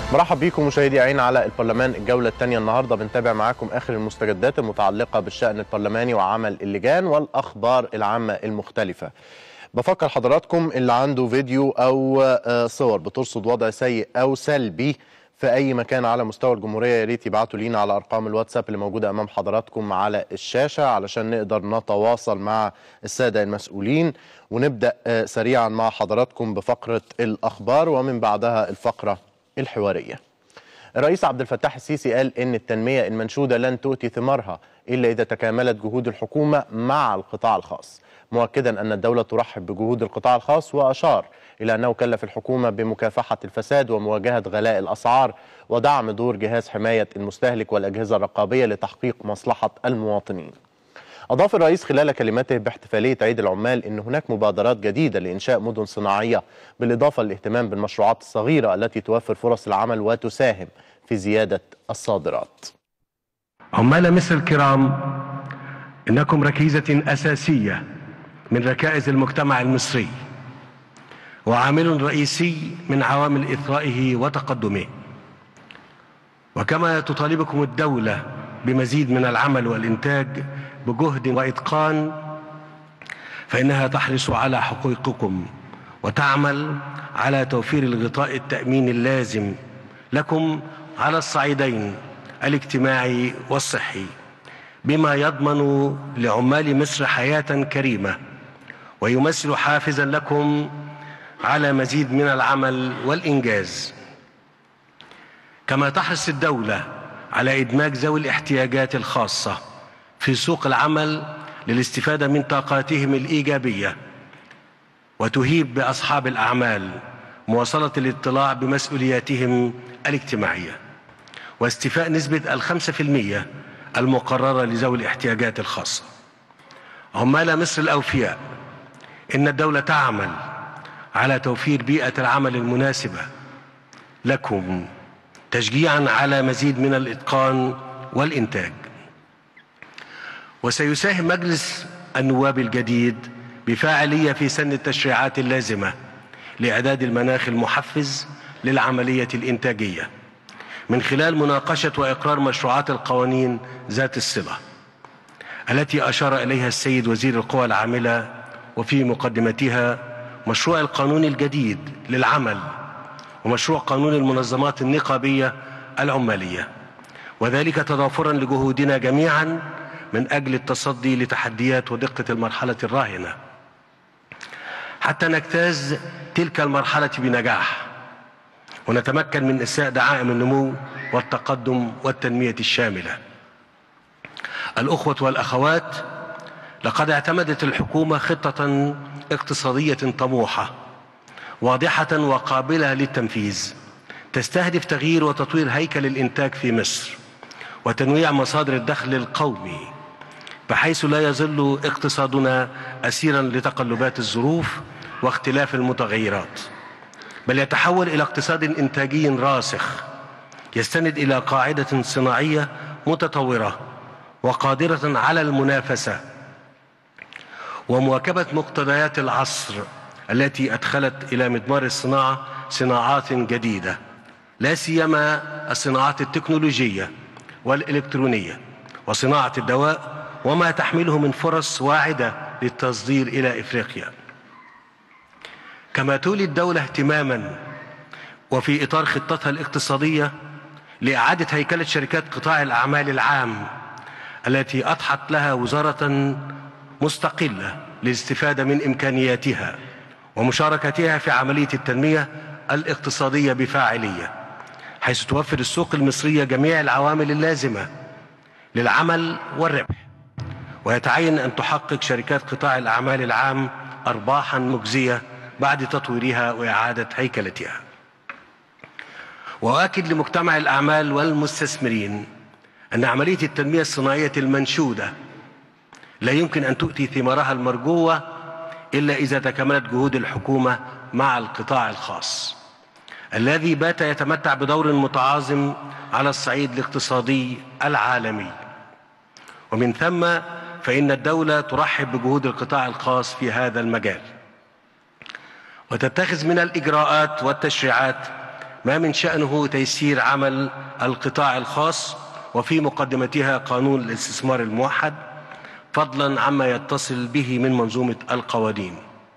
مرحب بيكم مشاهدي عين على البرلمان الجولة الثانية النهاردة بنتابع معاكم آخر المستجدات المتعلقة بالشأن البرلماني وعمل اللجان والأخبار العامة المختلفة بفكر حضراتكم اللي عنده فيديو أو آه، صور بترصد وضع سيء أو سلبي في أي مكان على مستوى الجمهورية يا ريت يبعتوا لينا على أرقام الواتساب اللي موجودة أمام حضراتكم على الشاشة علشان نقدر نتواصل مع السادة المسؤولين ونبدأ آه، سريعا مع حضراتكم بفقرة الأخبار ومن بعدها الفقرة الحوارية الرئيس عبد الفتاح السيسي قال ان التنميه المنشوده لن تؤتي ثمارها الا اذا تكاملت جهود الحكومه مع القطاع الخاص مؤكدا ان الدوله ترحب بجهود القطاع الخاص واشار الى انه كلف الحكومه بمكافحه الفساد ومواجهه غلاء الاسعار ودعم دور جهاز حمايه المستهلك والاجهزه الرقابيه لتحقيق مصلحه المواطنين أضاف الرئيس خلال كلمته باحتفالية عيد العمال أن هناك مبادرات جديدة لإنشاء مدن صناعية بالإضافة للاهتمام بالمشروعات الصغيرة التي توفر فرص العمل وتساهم في زيادة الصادرات عمال مصر الكرام انكم ركيزه اساسيه من ركائز المجتمع المصري وعامل رئيسي من عوامل اثرائه وتقدمه وكما تطالبكم الدوله بمزيد من العمل والانتاج بجهد واتقان فانها تحرص على حقوقكم وتعمل على توفير الغطاء التامين اللازم لكم على الصعيدين الاجتماعي والصحي بما يضمن لعمال مصر حياه كريمه ويمثل حافزا لكم على مزيد من العمل والانجاز كما تحرص الدوله على ادماج ذوي الاحتياجات الخاصه في سوق العمل للاستفاده من طاقاتهم الايجابيه وتهيب باصحاب الاعمال مواصله الاطلاع بمسؤولياتهم الاجتماعيه واستيفاء نسبه الخمسه في الميه المقرره لذوي الاحتياجات الخاصه عمال مصر الاوفياء ان الدوله تعمل على توفير بيئه العمل المناسبه لكم تشجيعا على مزيد من الاتقان والانتاج وسيساهم مجلس النواب الجديد بفاعليه في سن التشريعات اللازمه لاعداد المناخ المحفز للعمليه الانتاجيه من خلال مناقشه واقرار مشروعات القوانين ذات الصله التي اشار اليها السيد وزير القوى العامله وفي مقدمتها مشروع القانون الجديد للعمل ومشروع قانون المنظمات النقابيه العماليه وذلك تضافرا لجهودنا جميعا من اجل التصدي لتحديات ودقه المرحله الراهنه حتى نجتاز تلك المرحله بنجاح ونتمكن من اساء دعائم النمو والتقدم والتنميه الشامله الاخوه والاخوات لقد اعتمدت الحكومه خطه اقتصاديه طموحه واضحه وقابله للتنفيذ تستهدف تغيير وتطوير هيكل الانتاج في مصر وتنويع مصادر الدخل القومي بحيث لا يظل اقتصادنا اسيرا لتقلبات الظروف واختلاف المتغيرات بل يتحول الى اقتصاد انتاجي راسخ يستند الى قاعده صناعيه متطوره وقادره على المنافسه ومواكبه مقتضيات العصر التي ادخلت الى مضمار الصناعه صناعات جديده لا سيما الصناعات التكنولوجيه والالكترونيه وصناعه الدواء وما تحمله من فرص واعده للتصدير الى افريقيا كما تولي الدوله اهتماما وفي اطار خطتها الاقتصاديه لاعاده هيكله شركات قطاع الاعمال العام التي اضحت لها وزاره مستقله للاستفاده من امكانياتها ومشاركتها في عمليه التنميه الاقتصاديه بفاعليه حيث توفر السوق المصريه جميع العوامل اللازمه للعمل والربح ويتعين ان تحقق شركات قطاع الاعمال العام ارباحا مجزيه بعد تطويرها واعاده هيكلتها واؤكد لمجتمع الاعمال والمستثمرين ان عمليه التنميه الصناعيه المنشوده لا يمكن ان تؤتي ثمارها المرجوه الا اذا تكاملت جهود الحكومه مع القطاع الخاص الذي بات يتمتع بدور متعاظم على الصعيد الاقتصادي العالمي ومن ثم فان الدوله ترحب بجهود القطاع الخاص في هذا المجال وتتخذ من الاجراءات والتشريعات ما من شأنه تيسير عمل القطاع الخاص وفي مقدمتها قانون الاستثمار الموحد فضلا عما يتصل به من منظومة القوانين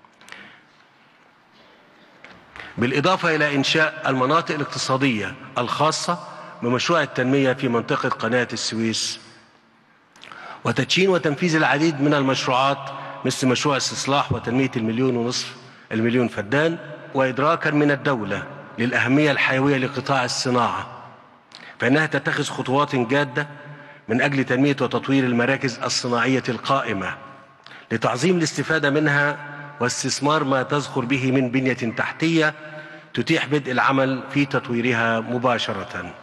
بالإضافة إلى إنشاء المناطق الاقتصادية الخاصة بمشروع التنمية في منطقة قناة السويس وتدشين وتنفيذ العديد من المشروعات مثل مشروع استصلاح وتنمية المليون ونصف المليون فدان وإدراكا من الدولة للأهمية الحيوية لقطاع الصناعة فإنها تتخذ خطوات جادة من أجل تنمية وتطوير المراكز الصناعية القائمة لتعظيم الاستفادة منها واستثمار ما تزخر به من بنية تحتية تتيح بدء العمل في تطويرها مباشرة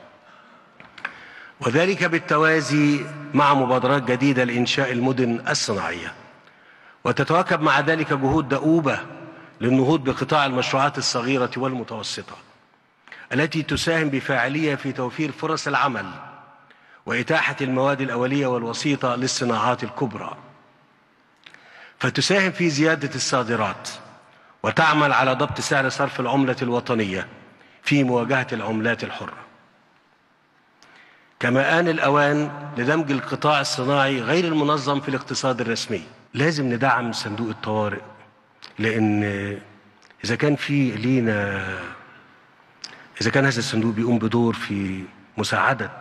وذلك بالتوازي مع مبادرات جديدة لإنشاء المدن الصناعية وتتواكب مع ذلك جهود دؤوبة للنهوض بقطاع المشروعات الصغيرة والمتوسطة التي تساهم بفاعلية في توفير فرص العمل وإتاحة المواد الأولية والوسيطة للصناعات الكبرى فتساهم في زيادة الصادرات وتعمل على ضبط سعر صرف العملة الوطنية في مواجهة العملات الحرة كما آن الأوان لدمج القطاع الصناعي غير المنظم في الاقتصاد الرسمي لازم ندعم صندوق الطوارئ لأن إذا كان في لينا إذا كان هذا الصندوق بيقوم بدور في مساعدة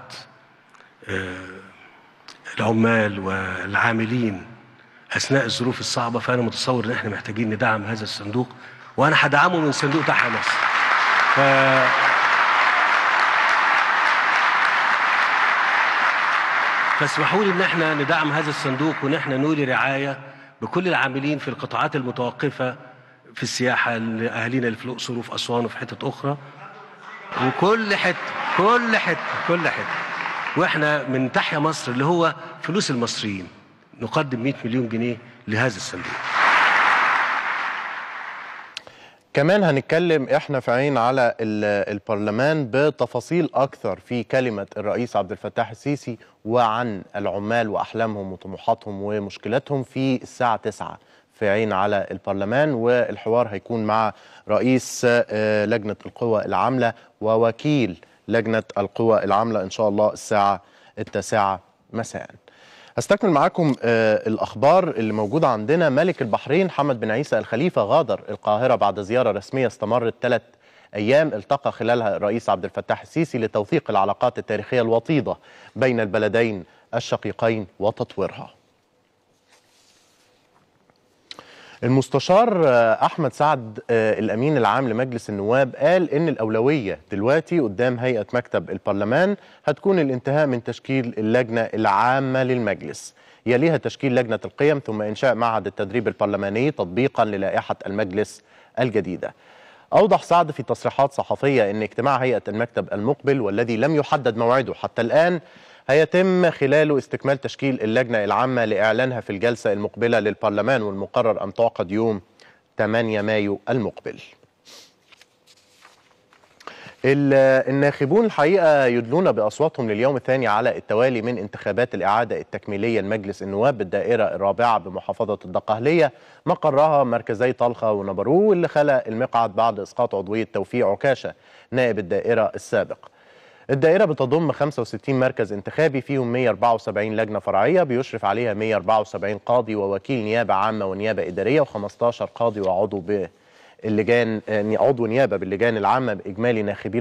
العمال والعاملين أثناء الظروف الصعبة فأنا متصور إن إحنا محتاجين ندعم هذا الصندوق وأنا هدعمه من صندوق تحيا مصر ف... فاسمحوا لي ان احنا ندعم هذا الصندوق وان احنا نولي رعايه بكل العاملين في القطاعات المتوقفه في السياحه لاهالينا اللي في الاقصر وفي اسوان وفي حتت اخرى وكل حته كل حته كل حته واحنا من تحيا مصر اللي هو فلوس المصريين نقدم 100 مليون جنيه لهذا الصندوق كمان هنتكلم احنا في عين على البرلمان بتفاصيل اكثر في كلمه الرئيس عبد الفتاح السيسي وعن العمال واحلامهم وطموحاتهم ومشكلاتهم في الساعه 9 في عين على البرلمان والحوار هيكون مع رئيس لجنه القوى العامله ووكيل لجنه القوى العامله ان شاء الله الساعه التاسعه مساء. هستكمل معاكم آه الاخبار اللي موجوده عندنا ملك البحرين حمد بن عيسى الخليفه غادر القاهره بعد زياره رسميه استمرت ثلاث ايام التقى خلالها الرئيس عبد الفتاح السيسي لتوثيق العلاقات التاريخيه الوطيده بين البلدين الشقيقين وتطويرها. المستشار احمد سعد الامين العام لمجلس النواب قال ان الاولويه دلوقتي قدام هيئه مكتب البرلمان هتكون الانتهاء من تشكيل اللجنه العامه للمجلس يليها تشكيل لجنه القيم ثم انشاء معهد التدريب البرلماني تطبيقا للائحه المجلس الجديده اوضح سعد في تصريحات صحفيه ان اجتماع هيئه المكتب المقبل والذي لم يحدد موعده حتى الان هيتم خلاله استكمال تشكيل اللجنة العامة لإعلانها في الجلسة المقبلة للبرلمان والمقرر أن تعقد يوم 8 مايو المقبل الناخبون الحقيقة يدلون بأصواتهم لليوم الثاني على التوالي من انتخابات الإعادة التكميلية لمجلس النواب بالدائرة الرابعة بمحافظة الدقهلية مقرها مركزي طلخة ونبرو واللي خلق المقعد بعد إسقاط عضوية توفيق عكاشة نائب الدائرة السابق الدائرة بتضم 65 مركز انتخابي فيهم 174 لجنة فرعية بيشرف عليها 174 قاضي ووكيل نيابة عامة ونيابة إدارية و15 قاضي وعضو باللجان عضو نيابة باللجان العامة بإجمالي ناخبين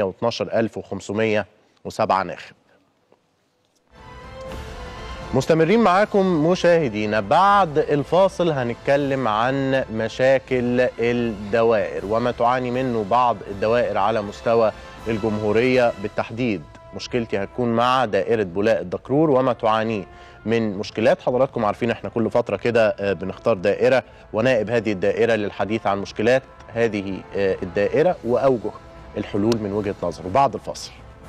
412507 ناخب. مستمرين معاكم مشاهدينا بعد الفاصل هنتكلم عن مشاكل الدوائر وما تعاني منه بعض الدوائر على مستوى الجمهورية بالتحديد مشكلتي هتكون مع دائرة بولاء الدكرور وما تعانيه من مشكلات حضراتكم عارفين احنا كل فترة كده بنختار دائرة ونائب هذه الدائرة للحديث عن مشكلات هذه الدائرة وأوجه الحلول من وجهة نظره بعد الفاصل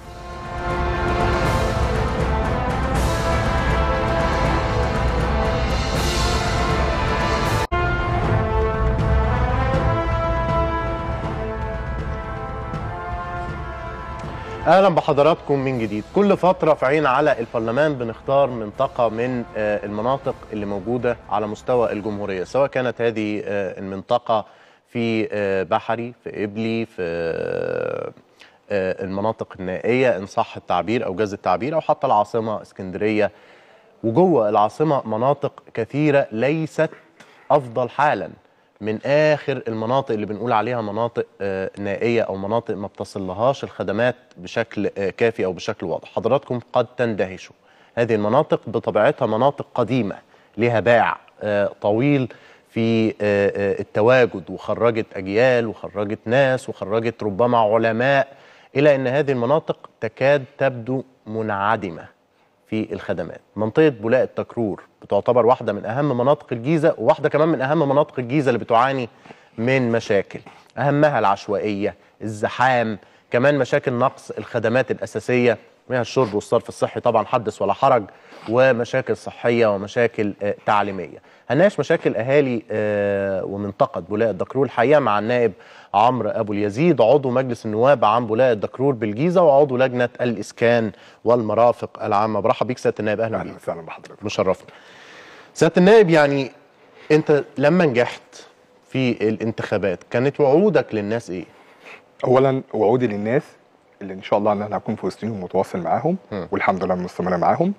اهلا بحضراتكم من جديد كل فتره في عين على البرلمان بنختار منطقه من المناطق اللي موجوده على مستوى الجمهوريه سواء كانت هذه المنطقه في بحري في قبلي في آه، المناطق النائيه ان صح التعبير او جاز التعبير او حتى العاصمه اسكندريه وجوه العاصمه مناطق كثيره ليست افضل حالا من اخر المناطق اللي بنقول عليها مناطق آه، نائيه او مناطق ما بتصلهاش الخدمات بشكل آه، كافي او بشكل واضح حضراتكم قد تندهشوا هذه المناطق بطبيعتها مناطق قديمه لها باع آه، طويل في آه، آه، التواجد وخرجت اجيال وخرجت ناس وخرجت ربما علماء الى ان هذه المناطق تكاد تبدو منعدمه في الخدمات منطقة بولاق التكرور بتعتبر واحدة من أهم مناطق الجيزة وواحدة كمان من أهم مناطق الجيزة اللي بتعاني من مشاكل أهمها العشوائية الزحام كمان مشاكل نقص الخدمات الأساسية منها الشرب والصرف الصحي طبعا حدث ولا حرج ومشاكل صحية ومشاكل آه، تعليمية هنناقش مشاكل أهالي آه، ومنطقة بولاق الدكرور الحقيقة مع النائب عمرو أبو اليزيد عضو مجلس النواب عن بولاق الدكرور بالجيزة وعضو لجنة الإسكان والمرافق العامة برحب بيك سيادة النائب أهلا اهلا بيك وسهلا بحضرتك مشرفنا سيادة النائب يعني أنت لما نجحت في الانتخابات كانت وعودك للناس إيه؟ اولا وعودي للناس اللي ان شاء الله ان انا هكون في وسطهم ومتواصل معاهم م. والحمد لله مستمر معاهم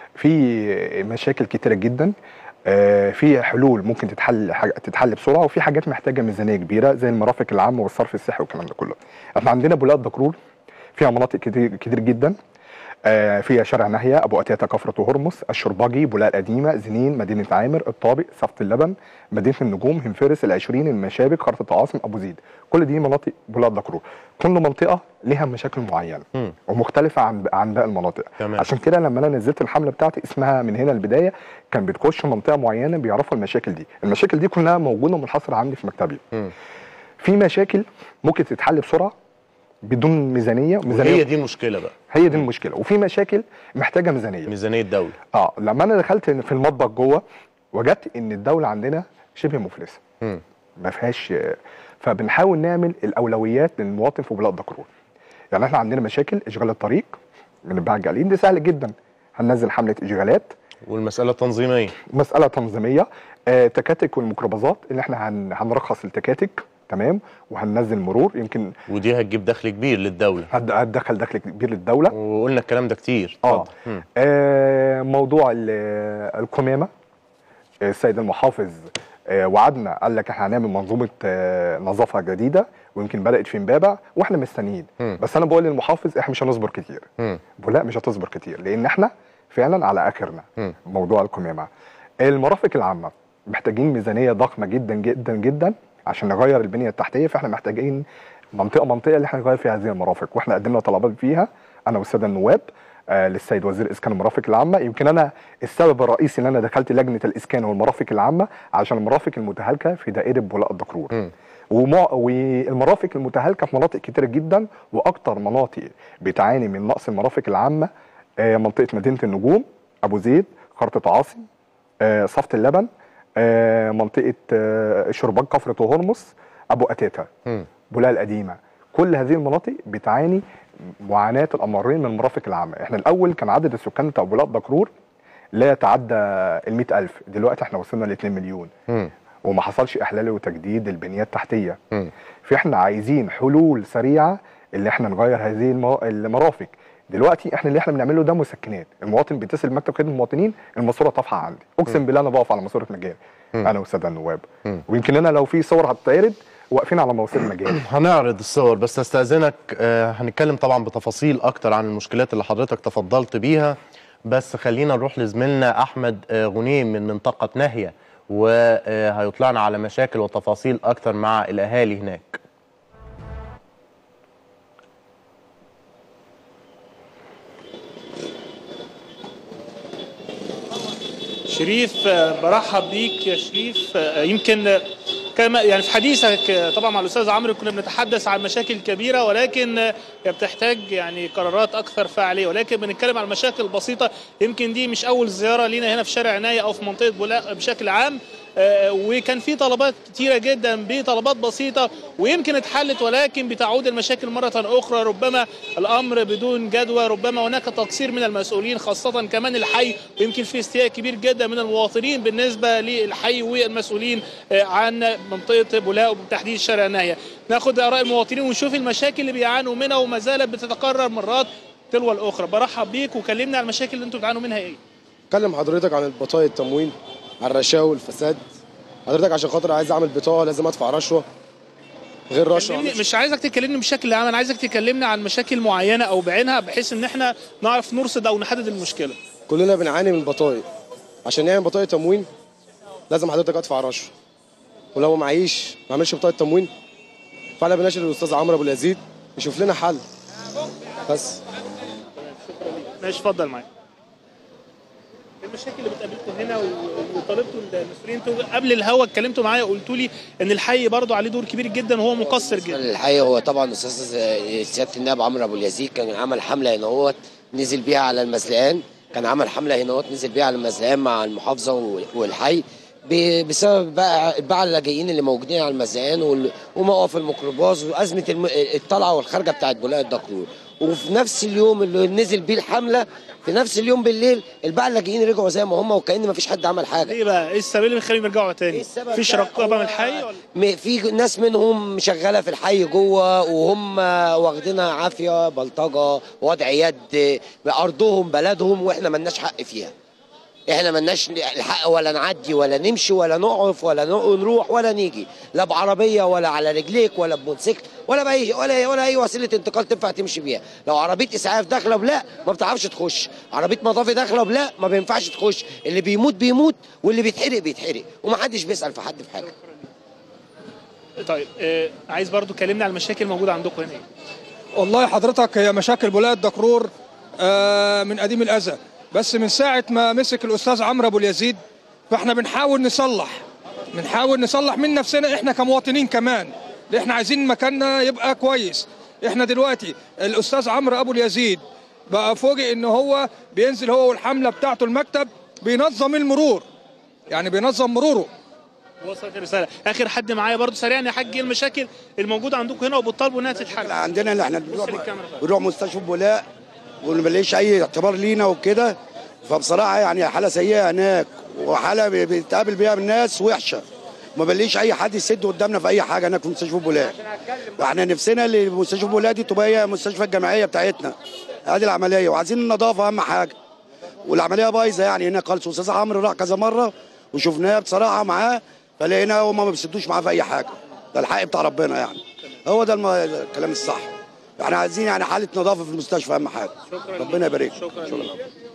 في مشاكل كتيره جدا آه، في حلول ممكن تتحل حاجة تتحل بسرعه وفي حاجات محتاجه ميزانيه كبيره زي المرافق العامه والصرف الصحي والكلام ده كله احنا عندنا بلاد دكرور فيها مناطق كتير كتير جدا آه، فيها شارع ناهيه ابو اتيتا كفره هرمس الشرباجي بولاق القديمه زنين مدينه عامر الطابق صفت اللبن مدينه النجوم هنفرس العشرين المشابك خرطه عاصم ابو زيد كل دي مناطق بلاد دكرور كل منطقه لها مشاكل معينه مم. ومختلفه عن عن باقي المناطق تمام. عشان كده لما انا نزلت الحمله بتاعتي اسمها من هنا البدايه كان بتخش منطقه معينه بيعرفوا المشاكل دي المشاكل دي كلها موجوده ومنحصره عندي في مكتبي مم. في مشاكل ممكن تتحل بسرعه بدون ميزانيه ميزانيه وهي دي المشكلة بقى هي دي المشكله وفي مشاكل محتاجه ميزانيه ميزانية دولة اه لما انا دخلت في المطبخ جوه وجدت ان الدوله عندنا شبه مفلسه مم. ما فيهاش فبنحاول نعمل الاولويات للمواطن في بلاد دكرور يعني احنا عندنا مشاكل اشغال الطريق من الباعة الجالين دي سهل جدا هننزل حمله اشغالات والمسألة تنظيمية مساله تنظيميه آه تكاتك والميكروباصات اللي احنا هن هنرخص التكاتك تمام وهننزل مرور يمكن ودي هتجيب دخل كبير للدولة هد- هتدخل دخل كبير للدوله وقلنا الكلام ده كتير اه اتفضل. مم. آه، موضوع ال- القمامه آه، السيد المحافظ آه، وعدنا قال لك احنا هنعمل منظومه آه، نظافه جديده ويمكن بدات في امبابه واحنا مستنيين مم. بس انا بقول للمحافظ احنا مش هنصبر كتير مم. لا مش هتصبر كتير لان احنا فعلا على اخرنا مم. موضوع القمامه المرافق العامه محتاجين ميزانيه ضخمه جدا جدا جدا عشان نغير البنيه التحتيه فاحنا محتاجين منطقه منطقه اللي احنا نغير فيها هذه المرافق واحنا قدمنا طلبات فيها انا والساده النواب آه للسيد وزير الاسكان والمرافق العامه يمكن انا السبب الرئيسي ان انا دخلت لجنه الاسكان والمرافق العامه عشان المرافق المتهالكه في دائره بولاق الدكرور مم. ومع والمرافق المتهالكه في مناطق كتيره جدا واكتر مناطق بتعاني من نقص المرافق العامه آه، منطقه مدينه النجوم ابو زيد خرطه عاصم آه، صفت اللبن آه، منطقه آه، شرباج كفر هرمس ابو اتاتا مم. بولاق القديمه كل هذه المناطق بتعاني معاناه الامرين من المرافق العامه احنا الاول كان عدد السكان بتاع بولاق دكرور لا يتعدى ال 100000 دلوقتي احنا وصلنا ل 2 مليون مم. وما حصلش احلال وتجديد البنيه التحتيه مم. فاحنا عايزين حلول سريعه اللي احنا نغير هذه المو- المرافق دلوقتي احنا اللي احنا بنعمله ده مسكنات المواطن بيتصل بمكتب خدمه المواطنين الماسوره طافحه عندي اقسم بالله انا بقف على ماسوره مجاري مم. انا والساده النواب مم. ويمكن انا لو في صور هتتعرض واقفين على مواسير مجاري هنعرض الصور بس استاذنك آه، هنتكلم طبعا بتفاصيل اكتر عن المشكلات اللي حضرتك تفضلت بيها بس خلينا نروح لزميلنا احمد آه، غنيم من منطقه ناهيه وهيطلعنا على مشاكل وتفاصيل اكتر مع الاهالي هناك شريف آه، برحب بيك يا شريف آه، يمكن آه، كما يعني في حديثك آه، طبعا مع الاستاذ عمرو كنا بنتحدث عن مشاكل كبيره ولكن آه، هي بتحتاج يعني قرارات اكثر فعاليه ولكن بنتكلم عن مشاكل بسيطه يمكن دي مش اول زياره لينا هنا في شارع عنايه او في منطقه بولاق بشكل عام آه، وكان في طلبات كتيره جدا بطلبات بسيطه ويمكن اتحلت ولكن بتعود المشاكل مره اخرى ربما الامر بدون جدوى ربما هناك تقصير من المسؤولين خاصه كمان الحي ويمكن في استياء كبير جدا من المواطنين بالنسبه للحي والمسؤولين آه، عن منطقه بولاق وبالتحديد شارع ناهيه ناخد اراء المواطنين ونشوف المشاكل اللي بيعانوا منها وما زالت بتتكرر مرات تلو الاخرى برحب بيك وكلمنا عن المشاكل اللي انتم بتعانوا منها ايه اتكلم حضرتك عن البطايق التموين عن الرشاوي والفساد حضرتك عشان خاطر عايز اعمل بطاقه لازم ادفع رشوه غير رشوه كلمني مش عايزك تكلمني بشكل عام انا عايزك تكلمنا عن مشاكل معينه او بعينها بحيث ان احنا نعرف نرصد او نحدد المشكله كلنا بنعاني من البطايق عشان نعمل بطاقه تموين لازم حضرتك ادفع رشوه ولو معيش ما اعملش بطاقه تموين فانا بناشد الاستاذ عمرو ابو اليزيد يشوف لنا حل بس ماشي اتفضل معايا المشاكل اللي بتقابلكم هنا و- وطالبتوا المسؤولين انتوا قبل الهوا اتكلمتوا معايا قلتوا لي ان الحي برضه عليه دور كبير جدا وهو مقصر جدا الحقيقه هو طبعا استاذ سياده النائب عمرو ابو اليزيد كان عمل حمله هنا هوت نزل بيها على المزلقان كان عمل حمله هنا هوت نزل بيها على المزلقان مع المحافظه وال- والحي ب- بسبب بقى الباعة اللاجئين اللي موجودين على المزلقان وال- وموقف الميكروباص وازمه الم- الطلعه والخارجه بتاعت بولاق الدكرور وفي نفس اليوم اللي نزل بيه الحمله في نفس اليوم بالليل الباعة اللاجئين رجعوا زي ما هم وكأن ما فيش حد عمل حاجه ايه بقى ايه السبب اللي بيخليهم يرجعوا تاني إيه السبب فيش بقى؟ رقابه هو- من الحي ولا م- في ناس منهم شغاله في الحي جوه وهم واخدينها عافيه بلطجه وضع يد بارضهم بلدهم واحنا ملناش حق فيها احنا ملناش الحق ولا نعدي ولا نمشي ولا نقف ولا نق- نروح ولا نيجي لا بعربيه ولا على رجليك ولا بموتوسيكل ولا باي ولا ولا اي وسيله انتقال تنفع تمشي بيها لو عربيه اسعاف داخله بلا ما بتعرفش تخش عربيه مطافي داخله بلا ما بينفعش تخش اللي بيموت بيموت واللي بيتحرق بيتحرق ومحدش بيسال في حد في حاجه طيب آه عايز برضه تكلمنا عن المشاكل الموجوده عندكم هنا ايه والله حضرتك هي مشاكل ولايه الدكرور آه، من قديم الازل بس من ساعه ما مسك الاستاذ عمرو ابو اليزيد فاحنا بنحاول نصلح بنحاول نصلح من نفسنا احنا كمواطنين كمان اللي احنا عايزين مكاننا يبقى كويس احنا دلوقتي الاستاذ عمرو ابو اليزيد بقى فوجئ ان هو بينزل هو والحمله بتاعته المكتب بينظم المرور يعني بينظم مروره وصلت الرساله اخر حد معايا برضه سريعا يا حاج ايه المشاكل الموجوده عندكم هنا وبتطالبوا انها تتحل عندنا اللي احنا بص بنروح للكاميرا طيب. بنروح مستشفى بولاق وما بنلاقيش اي اعتبار لينا وكده فبصراحه يعني حاله سيئه هناك وحاله بي- بيتقابل بيها الناس وحشه ما بنلاقيش اي حد يسد قدامنا في اي حاجه هناك في مستشفى بولاق واحنا نفسنا اللي مستشفى بولاق دي تبقى هي مستشفى الجامعيه بتاعتنا ادي العمليه وعايزين النظافه اهم حاجه والعمليه بايظه يعني هنا خالص استاذ عمرو راح كذا مره وشفناه بصراحه معاه فلقينا هما ما بيسدوش معاه في اي حاجه ده الحق بتاع ربنا يعني هو ده الم- الكلام الصح احنا عايزين يعني حاله نظافه في المستشفى اهم حاجه ربنا يبارك شكرا شكرا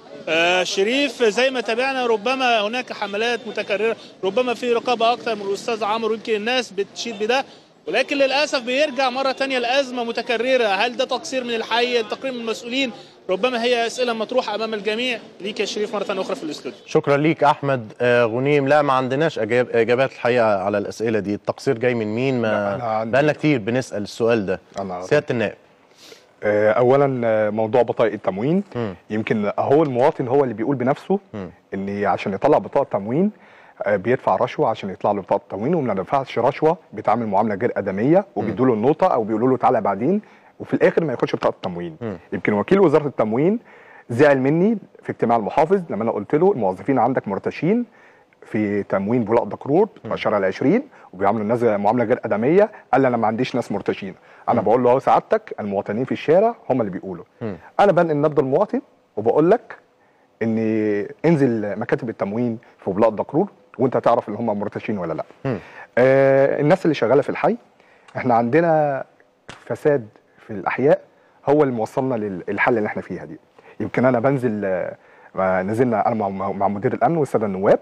آه شريف زي ما تابعنا ربما هناك حملات متكرره ربما في رقابه اكتر من الاستاذ عمرو يمكن الناس بتشيد بده ولكن للاسف بيرجع مره تانية الازمه متكرره هل ده تقصير من الحي تقرير من المسؤولين ربما هي اسئله مطروحه امام الجميع ليك يا شريف مره اخرى في الاستوديو شكرا ليك احمد آه، غنيم لا ما عندناش أجاب اجابات الحقيقه على الاسئله دي التقصير جاي من مين لا، أنا ما عندي- بقالنا كتير بنسال السؤال ده أنا- سياده النائب آه، اولا آه، موضوع بطاقه التموين مم. يمكن هو المواطن هو اللي بيقول بنفسه مم. ان عشان يطلع بطاقه تموين آه، بيدفع رشوه عشان يطلع له بطاقه تموين وما دفعش رشوه بيتعامل معامله غير ادميه وبيدوا له النوطه او بيقولوا له تعالى بعدين وفي الاخر ما ياخدش بطاقه تموين مم. يمكن وكيل وزاره التموين زعل مني في اجتماع المحافظ لما انا قلت له الموظفين عندك مرتشين في تموين بولاق دكرور في الشارع العشرين وبيعاملوا الناس معامله غير ادميه قال لي انا ما عنديش ناس مرتشين انا بقول له اهو سعادتك المواطنين في الشارع هم اللي بيقولوا مم. انا بنقل نبض المواطن وبقول لك ان انزل مكاتب التموين في بولاق دكرور وانت تعرف ان هم مرتشين ولا لا مم. آه الناس اللي شغاله في الحي احنا عندنا فساد في الاحياء هو اللي موصلنا للحل اللي احنا فيها دي يمكن انا بنزل آه، آه، نزلنا انا مع- مع مدير الامن والساده النواب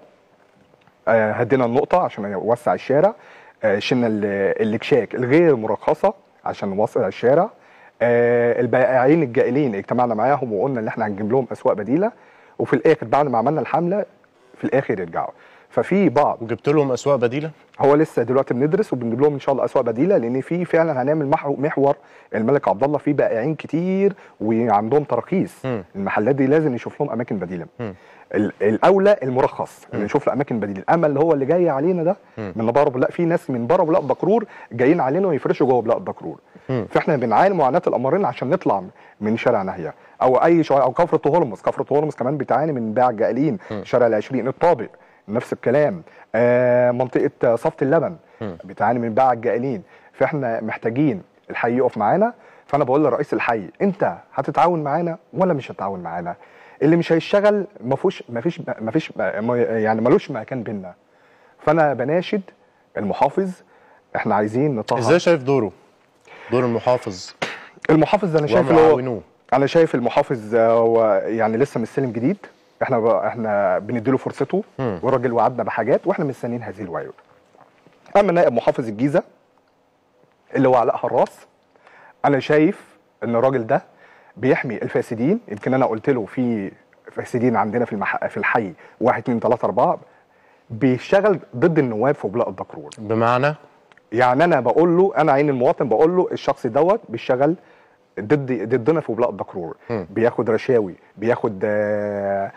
آه، هدينا النقطه عشان نوسع الشارع آه، شلنا ال- الاكشاك الغير مرخصه عشان نوسع الشارع آه، البائعين الجائلين اجتمعنا معاهم وقلنا ان احنا هنجيب لهم اسواق بديله وفي الاخر بعد ما عملنا الحمله في الاخر يرجعوا ففي بعض وجبت لهم اسواق بديله هو لسه دلوقتي بندرس وبنجيب لهم ان شاء الله اسواق بديله لان في فعلا هنعمل محو- محور الملك عبد الله فيه بائعين كتير وعندهم تراخيص مم. المحلات دي لازم نشوف لهم اماكن بديله مم. ال- الاولى المرخص ان نشوف له اماكن بديله اما اللي هو اللي جاي علينا ده مم. من بره لا في ناس من بره بلاء الدكرور جايين علينا ويفرشوا جوه بلاء الدكرور مم. فاحنا بنعاني معاناه الامرين عشان نطلع من شارع ناهيه او اي شوارع او كفر هرمز كفر هرمز كمان بتعاني من بيع الجائلين مم. شارع العشرين الطابق نفس الكلام آه منطقه صفت اللبن مم. بتعاني من بيع الجائلين فاحنا محتاجين الحي يقف معانا فانا بقول لرئيس الحي انت هتتعاون معانا ولا مش هتتعاون معانا اللي مش هيشتغل ما فيهوش ما فيش ما فيش يعني ملوش مكان بينا فانا بناشد المحافظ احنا عايزين نطهر ازاي شايف دوره دور المحافظ المحافظ انا شايف اللي هو ومعاونوه انا شايف المحافظ آه، هو يعني لسه مستلم جديد احنا ب... احنا بنديله فرصته مم. والراجل وعدنا بحاجات واحنا مستنيين هذه الوعود اما نائب محافظ الجيزه اللي هو علاء حراس انا شايف ان الراجل ده بيحمي الفاسدين يمكن انا قلت له في فاسدين عندنا في المح... في الحي 1 2 3 4 بيشتغل ضد النواب في بلاء الدكرور بمعنى يعني انا بقول له انا عين المواطن بقول له الشخص دوت بيشتغل ضد ضدنا في وبلاء الدكرور مم. بياخد رشاوي بياخد آه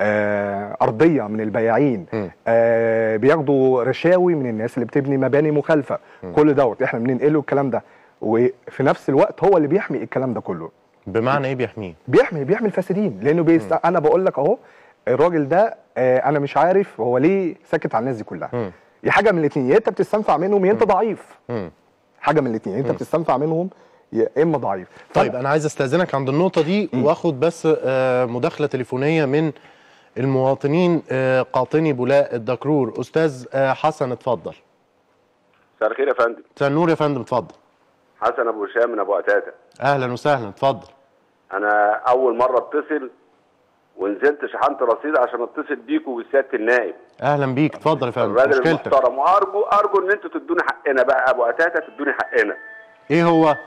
آه ارضيه من البياعين مم. آه بياخدوا رشاوي من الناس اللي بتبني مباني مخالفه كل دوت احنا بننقله الكلام ده وفي نفس الوقت هو اللي بيحمي الكلام ده كله بمعنى ايه بيحميه بيحمي بيحمي الفاسدين لانه بيست... انا بقول لك اهو الراجل ده آه انا مش عارف هو ليه ساكت على الناس دي كلها مم. يا حاجه من الاثنين يا انت بتستنفع منهم يا انت ضعيف مم. حاجه من الاثنين انت بتستنفع منهم يا اما ضعيف طيب انا عايز استاذنك عند النقطه دي واخد بس آه، مداخله تليفونيه من المواطنين آه، قاطني بولاء الدكرور استاذ آه، حسن اتفضل مساء الخير يا فندم مساء النور يا فندم اتفضل حسن ابو هشام من ابو قتاته اهلا وسهلا اتفضل انا اول مره اتصل ونزلت شحنت رصيد عشان اتصل بيكوا وسياده النائب اهلا بيك اتفضل يا فندم الراجل مشكلتك المحترم وارجو ارجو ان انتوا تدوني حقنا بقى ابو قتاته تدوني حقنا ايه هو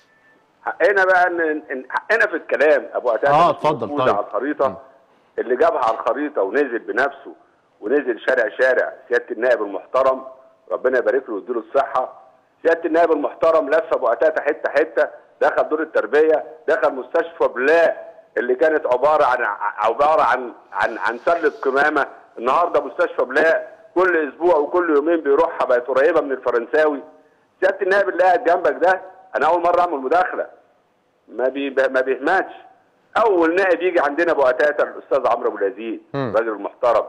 حقنا بقى ان إن- حقنا في الكلام ابو قتاته آه، مش اتفضل، موجود طيب. على الخريطه اللي جابها على الخريطه ونزل بنفسه ونزل شارع شارع سياده النائب المحترم ربنا يبارك له ويديله الصحه سياده النائب المحترم لف ابو قتاته حته حته دخل دور التربيه دخل مستشفى بلاء اللي كانت عباره عن عباره عن عن عن سله قمامه النهارده مستشفى بلاء كل اسبوع وكل يومين بيروحها بقت قريبه من الفرنساوي سياده النائب اللي قاعد جنبك ده انا اول مره اعمل مداخله ما بي ما بيهمتش اول نائب يجي عندنا ابو قتاته الاستاذ عمرو ابو العزيز مم. الراجل المحترم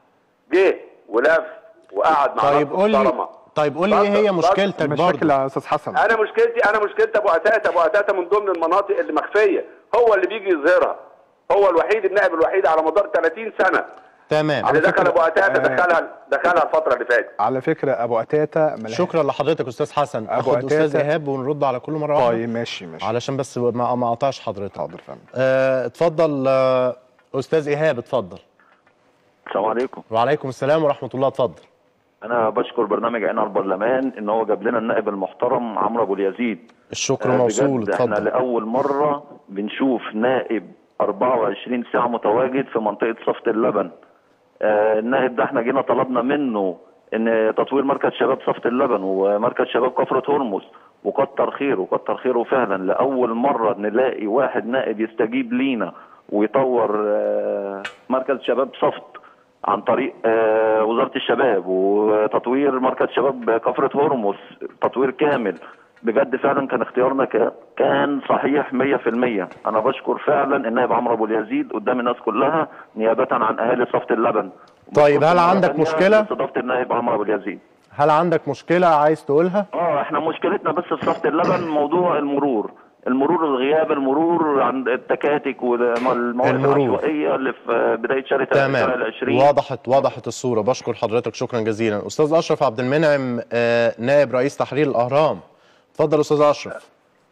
جه ولف وقعد مع طيب ناس قول لي محترمه طيب قول لي ايه هي اتفضل، مشكلتك المشاكل برضه يا استاذ حسن انا مشكلتي انا مشكلتي ابو قتاته ابو قتاته من ضمن المناطق اللي مخفيه هو اللي بيجي يظهرها هو الوحيد النائب الوحيد على مدار 30 سنه تمام اللي دخل فكرة- ابو قتاته آه. دخلها دخلها الفتره اللي فاتت على فكره ابو قتاته ملهاش شكرا لحضرتك استاذ حسن أبو اخد استاذ قتاتة. ايهاب ونرد على كل مره واحده طيب ماشي ماشي علشان بس ما ما اقطعش حضرتك حاضر فندم آه، اتفضل آه، استاذ ايهاب اتفضل السلام عليكم وعليكم السلام ورحمه الله اتفضل انا بشكر برنامج عين على البرلمان ان هو جاب لنا النائب المحترم عمرو ابو اليزيد الشكر آه، موصول بجد احنا اتفضل لاول مره بنشوف نائب 24 ساعه متواجد في منطقه صفت اللبن آه، النائب ده احنا جينا طلبنا منه ان تطوير مركز شباب صفت اللبن ومركز شباب كفره هرمز وكتر خيره كتر خيره فعلا لاول مره نلاقي واحد نائب يستجيب لينا ويطور آه، مركز شباب صفت عن طريق آه، وزاره الشباب وتطوير مركز شباب كفره هرمز تطوير كامل بجد فعلا كان اختيارنا ك- كان صحيح 100% انا بشكر فعلا النائب عمرو ابو اليزيد قدام الناس كلها نيابه عن اهالي صفت اللبن طيب، هل مرة عندك تانية مشكلة؟ استضافه النائب عمرو ابو اليزيد هل عندك مشكله عايز تقولها اه احنا مشكلتنا بس في صفت اللبن موضوع المرور المرور الغياب المرور عند التكاتك والموارد المرور. العشوائيه اللي في بدايه شارع شارع تمام العشرين وضحت وضحت الصوره بشكر حضرتك شكرا جزيلا استاذ اشرف عبد المنعم آه، نائب رئيس تحرير الاهرام اتفضل استاذ اشرف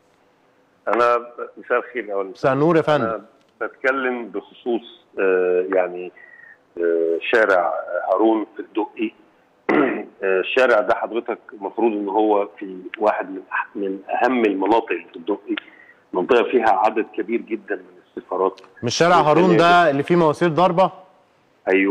انا مساء الخير الاول مساء النور يا فندم انا بتكلم بخصوص آه، يعني آه، شارع هارون في الدقي آه، الشارع ده حضرتك المفروض ان هو في واحد من أح- من اهم المناطق اللي في الدقي منطقه فيها عدد كبير جدا من السفارات مش شارع هارون ده اللي فيه مواسير ضربه ايوه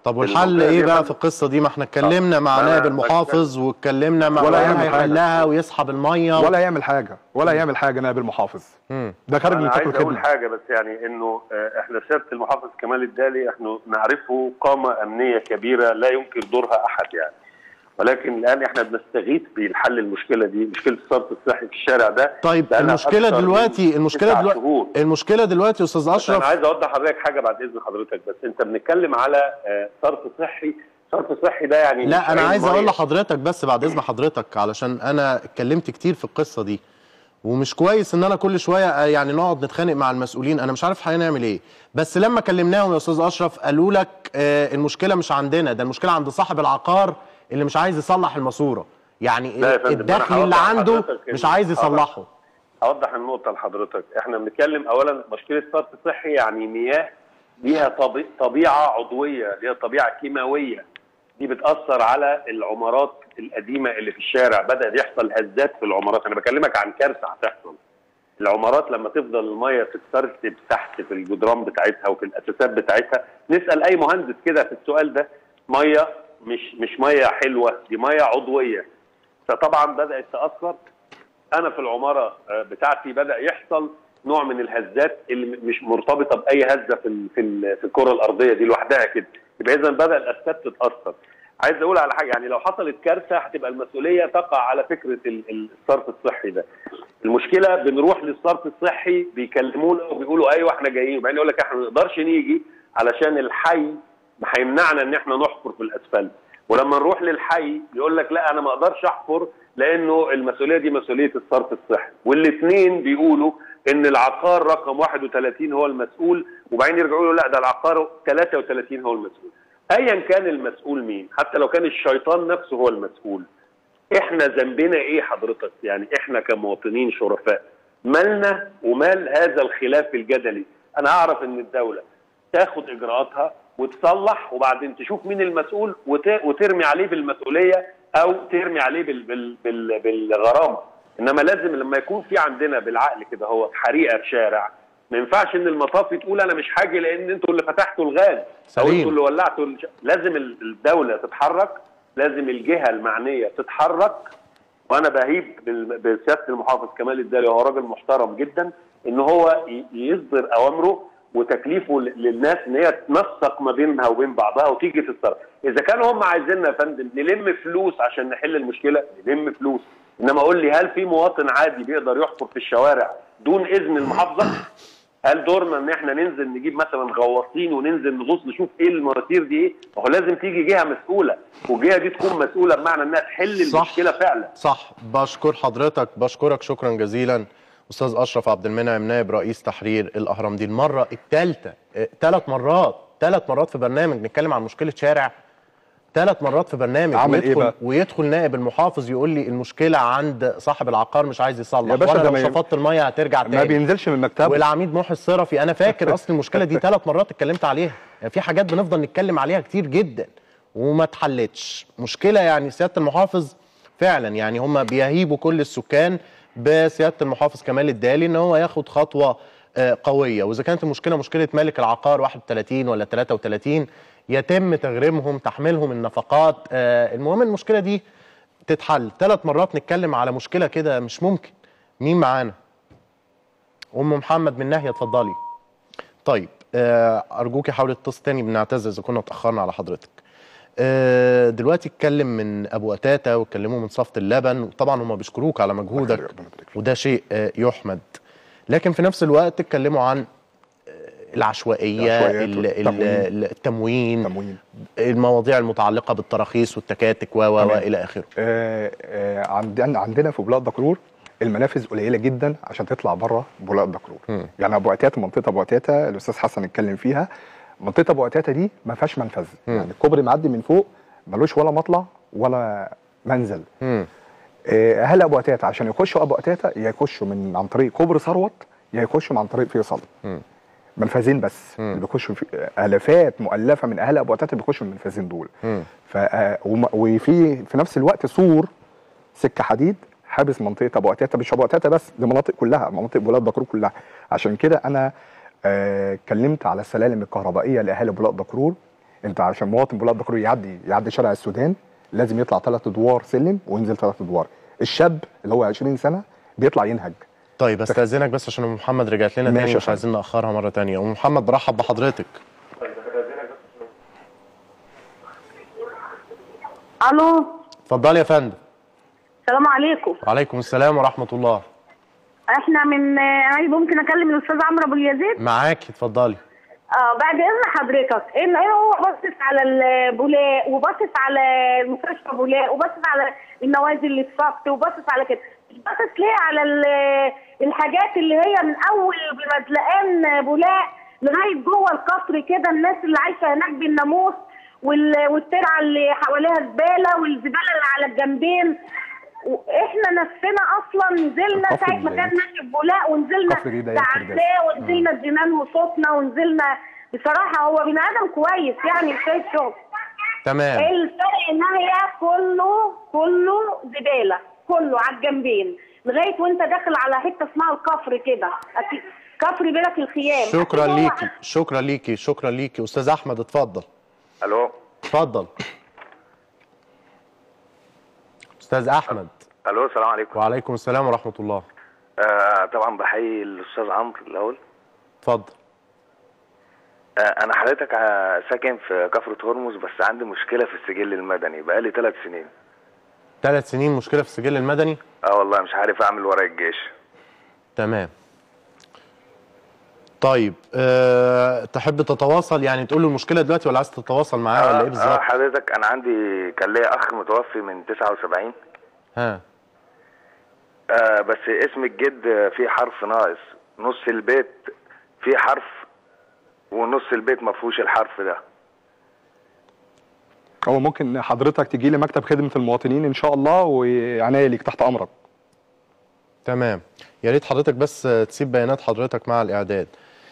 طب والحل المنطقة ايه دي بقى يا في القصه دي ما احنا اتكلمنا مع ما أنا نائب المحافظ واتكلمنا مع ولا ولا يعمل حاجة. هيحلها ويسحب الميه ولا يعمل حاجه ولا يعمل حاجه نائب المحافظ مم. ده خارج انا نطاق عايز اقول الخدمه حاجه بس يعني انه آه، احنا سياده المحافظ كمال الدالي احنا نعرفه قامه امنيه كبيره لا ينكر دورها احد يعني ولكن الان احنا بنستغيث بحل المشكله دي مشكله الصرف الصحي في الشارع ده طيب بقالها المشكله أكتر من دلوقتي المشكله تسع دلوقتي شهور. المشكله دلوقتي يا استاذ بس انا اشرف عايز اوضح لحضرتك حاجه بعد اذن حضرتك بس انت بنتكلم على آه، صرف صحي صرف صحي ده يعني مش لا انا عين عايز مية. اقول لحضرتك بس بعد اذن حضرتك علشان انا اتكلمت كتير في القصه دي ومش كويس ان انا كل شويه آه، يعني نقعد نتخانق مع المسؤولين انا مش عارف هنعمل ايه بس لما كلمناهم يا استاذ اشرف قالوا لك آه، المشكله مش عندنا ده المشكله عند صاحب العقار اللي مش عايز يصلح الماسوره يعني لا يا فندم، الدخل أنا اللي هوضح عنده لحضرتك مش إن- عايز آه. يصلحه اوضح النقطه لحضرتك احنا بنتكلم اولا مشكله صرف صحي يعني مياه ليها طبي... طبيعه عضويه ليها طبيعه كيماويه دي بتاثر على العمارات القديمه اللي في الشارع بدا يحصل هزات في العمارات انا بكلمك عن كارثه هتحصل العمارات لما تفضل الميه تتسرسب تحت في الجدران بتاعتها وفي الاساسات بتاعتها نسال اي مهندس كده في السؤال ده ميه مش مش ميه حلوه دي ميه عضويه فطبعا بدات تاثر انا في العماره آه، بتاعتي بدا يحصل نوع من الهزات اللي مش مرتبطه باي هزه في ال- في ال- في الكره الارضيه دي لوحدها كده يبقى اذا بدا الاساسات تتاثر عايز اقول على حاجه يعني لو حصلت كارثه هتبقى المسؤوليه تقع على فكره ال- ال- الصرف الصحي ده المشكله بنروح للصرف الصحي بيكلمونا وبيقولوا ايوه احنا جايين وبعدين يقول لك احنا ما نقدرش نيجي علشان الحي هيمنعنا ان احنا نحفر في الاسفلت ولما نروح للحي يقول لك لا انا ما اقدرش احفر لانه المسؤوليه دي مسؤوليه الصرف الصحي والاثنين بيقولوا ان العقار رقم 31 هو المسؤول وبعدين يرجعوا له لا ده العقار 33 هو المسؤول ايا كان المسؤول مين حتى لو كان الشيطان نفسه هو المسؤول احنا ذنبنا ايه حضرتك يعني احنا كمواطنين شرفاء مالنا ومال هذا الخلاف الجدلي انا اعرف ان الدوله تاخد اجراءاتها وتصلح وبعدين تشوف مين المسؤول وت- وترمي عليه بالمسؤوليه او ترمي عليه بال بال بال بالغرامه انما لازم لما يكون في عندنا بالعقل كده هو حريقه في شارع ما ينفعش ان المطافي تقول انا مش حاجه لان انتوا اللي فتحتوا الغاز او سليم. انتوا اللي ولعتوا الش... لازم ال- الدوله تتحرك لازم الجهه المعنيه تتحرك وانا بهيب بال- بسياده المحافظ كمال الدالي وهو راجل محترم جدا ان هو ي- يصدر اوامره وتكليفه ل- للناس ان هي تنسق ما بينها وبين بعضها وتيجي تتصرف اذا كانوا هم عايزيننا يا فندم نلم فلوس عشان نحل المشكله نلم فلوس انما قول لي هل في مواطن عادي بيقدر يحفر في الشوارع دون اذن المحافظه هل دورنا ان احنا ننزل نجيب مثلا غواصين وننزل نغوص نشوف ايه المواتير دي ايه؟ ما هو لازم تيجي جهه مسؤوله والجهه دي تكون مسؤوله بمعنى انها تحل صح. المشكله فعلا صح بشكر حضرتك بشكرك شكرا جزيلا استاذ اشرف عبد المنعم نائب رئيس تحرير الاهرام دي المره الثالثه ثلاث مرات ثلاث مرات في برنامج نتكلم عن مشكله شارع ثلاث مرات في برنامج عمل إيه ويدخل, بقى؟ ويدخل نائب المحافظ يقول لي المشكله عند صاحب العقار مش عايز يصلح يا باشا وانا ده لو ما ي- شفطت الميه هترجع ما تاني بينزلش من مكتبه والعميد محي الصرفي انا فاكر اصل المشكله دي ثلاث مرات اتكلمت عليها يعني في حاجات بنفضل نتكلم عليها كتير جدا وما اتحلتش مشكله يعني سياده المحافظ فعلا يعني هم بيهيبوا كل السكان بسياده المحافظ كمال الدالي ان هو ياخد خطوه آه، قويه واذا كانت المشكله مشكله مالك العقار 31 ولا 33 يتم تغريمهم تحميلهم النفقات آه، المهم المشكله دي تتحل ثلاث مرات نتكلم على مشكله كده مش ممكن مين معانا ام محمد من ناحيه اتفضلي طيب آه، ارجوكي حاولي تتصل تاني بنعتذر اذا كنا اتاخرنا على حضرتك آه، دلوقتي اتكلم من ابو اتاتا واتكلموا من صفه اللبن وطبعا هم بيشكروك على مجهودك ربنا يبارك فيك. وده شيء آه، يحمد لكن في نفس الوقت اتكلموا عن آه، العشوائيه العشوائيات ال- ال- والتموين. التموين تموين المواضيع المتعلقه بالتراخيص والتكاتك و و و تمام. الى اخره آه، آه، عندنا عندنا في بلاد دكرور المنافذ قليله جدا عشان تطلع بره بلاد دكرور مم. يعني ابو عتاته منطقه ابو عتاته الاستاذ حسن اتكلم فيها منطقه ابو عتاته دي ما فيهاش منفذ مم. يعني الكوبري معدي من فوق ملوش ولا مطلع ولا منزل مم. آه، اهل ابو عتاته عشان يخشوا ابو عتاته يا يخشوا من عن طريق كوبري ثروت يا يخشوا من عن طريق فيصل مم. منفذين بس مم. اللي بيخشوا في الافات مؤلفه من اهل ابو عتاته بيخشوا من المنفذين دول مم. ف آه، وم- وفي في نفس الوقت سور سكه حديد حابس منطقه ابو عتاته مش ابو عتاته بس دي مناطق كلها مناطق بلاد دكرور كلها عشان كده انا آه، اتكلمت على السلالم الكهربائيه لاهالي بلاد دكرور انت عشان مواطن بلاد دكرور يعدي يعدي شارع السودان لازم يطلع ثلاث ادوار سلم وينزل ثلاث ادوار الشاب اللي هو 20 سنه بيطلع ينهج طيب استاذنك بس عشان ام محمد رجعت لنا ماشي تاني يا مش فندم. عايزين ناخرها مره تانية ام محمد برحب بحضرتك الو اتفضلي يا فندم السلام عليكم وعليكم السلام ورحمه الله احنا من يعني ممكن اكلم الاستاذ عمرو ابو اليزيد معاكي اتفضلي اه بعد اذن حضرتك ان ايه هو باصص على البولاق وباصص على المستشفى بولاق وباصص على النوازل اللي في صفت وباصص على كده مش باصص ليه على ال- الحاجات اللي هي من اول بمدلقان بولاق لغايه جوه القصر كده الناس اللي عايشه هناك بالناموس وال- والترعه اللي حواليها زباله والزباله اللي على الجنبين واحنا نفسنا اصلا نزلنا الكفر ساعه ما اللي- كان ماشي في بولاق ونزلنا الكفر دي ضيق ساعتنا كرداس. ونزلنا الجنان وصوتنا ونزلنا بصراحه هو بني ادم كويس يعني مش شايف شغل تمام الفرق ان هي كله كله زباله كله على الجنبين لغايه وانت داخل على حته اسمها الكفر كده أكيد كفر بلك الخيام شكرا أكيد هو ليكي شكرا ليكي شكرا ليكي استاذ احمد اتفضل الو اتفضل استاذ احمد الو السلام عليكم وعليكم السلام ورحمه الله آه طبعا بحيي الاستاذ عمرو الاول اتفضل آه انا حضرتك آه، ساكن في كفر هرمز بس عندي مشكله في السجل المدني بقالي ثلاث سنين ثلاث سنين مشكله في السجل المدني اه والله مش عارف اعمل ورق الجيش تمام طيب أه تحب تتواصل يعني تقول له المشكله دلوقتي ولا عايز تتواصل معاه ولا ايه آه بالظبط حضرتك انا عندي كان ليا اخ متوفي من 79 ها آه بس اسم الجد فيه حرف ناقص نص البيت فيه حرف ونص البيت ما فيهوش الحرف ده هو ممكن حضرتك تجي لي مكتب خدمه المواطنين ان شاء الله وعناية ليك تحت امرك تمام يا ريت حضرتك بس تسيب بيانات حضرتك مع الاعداد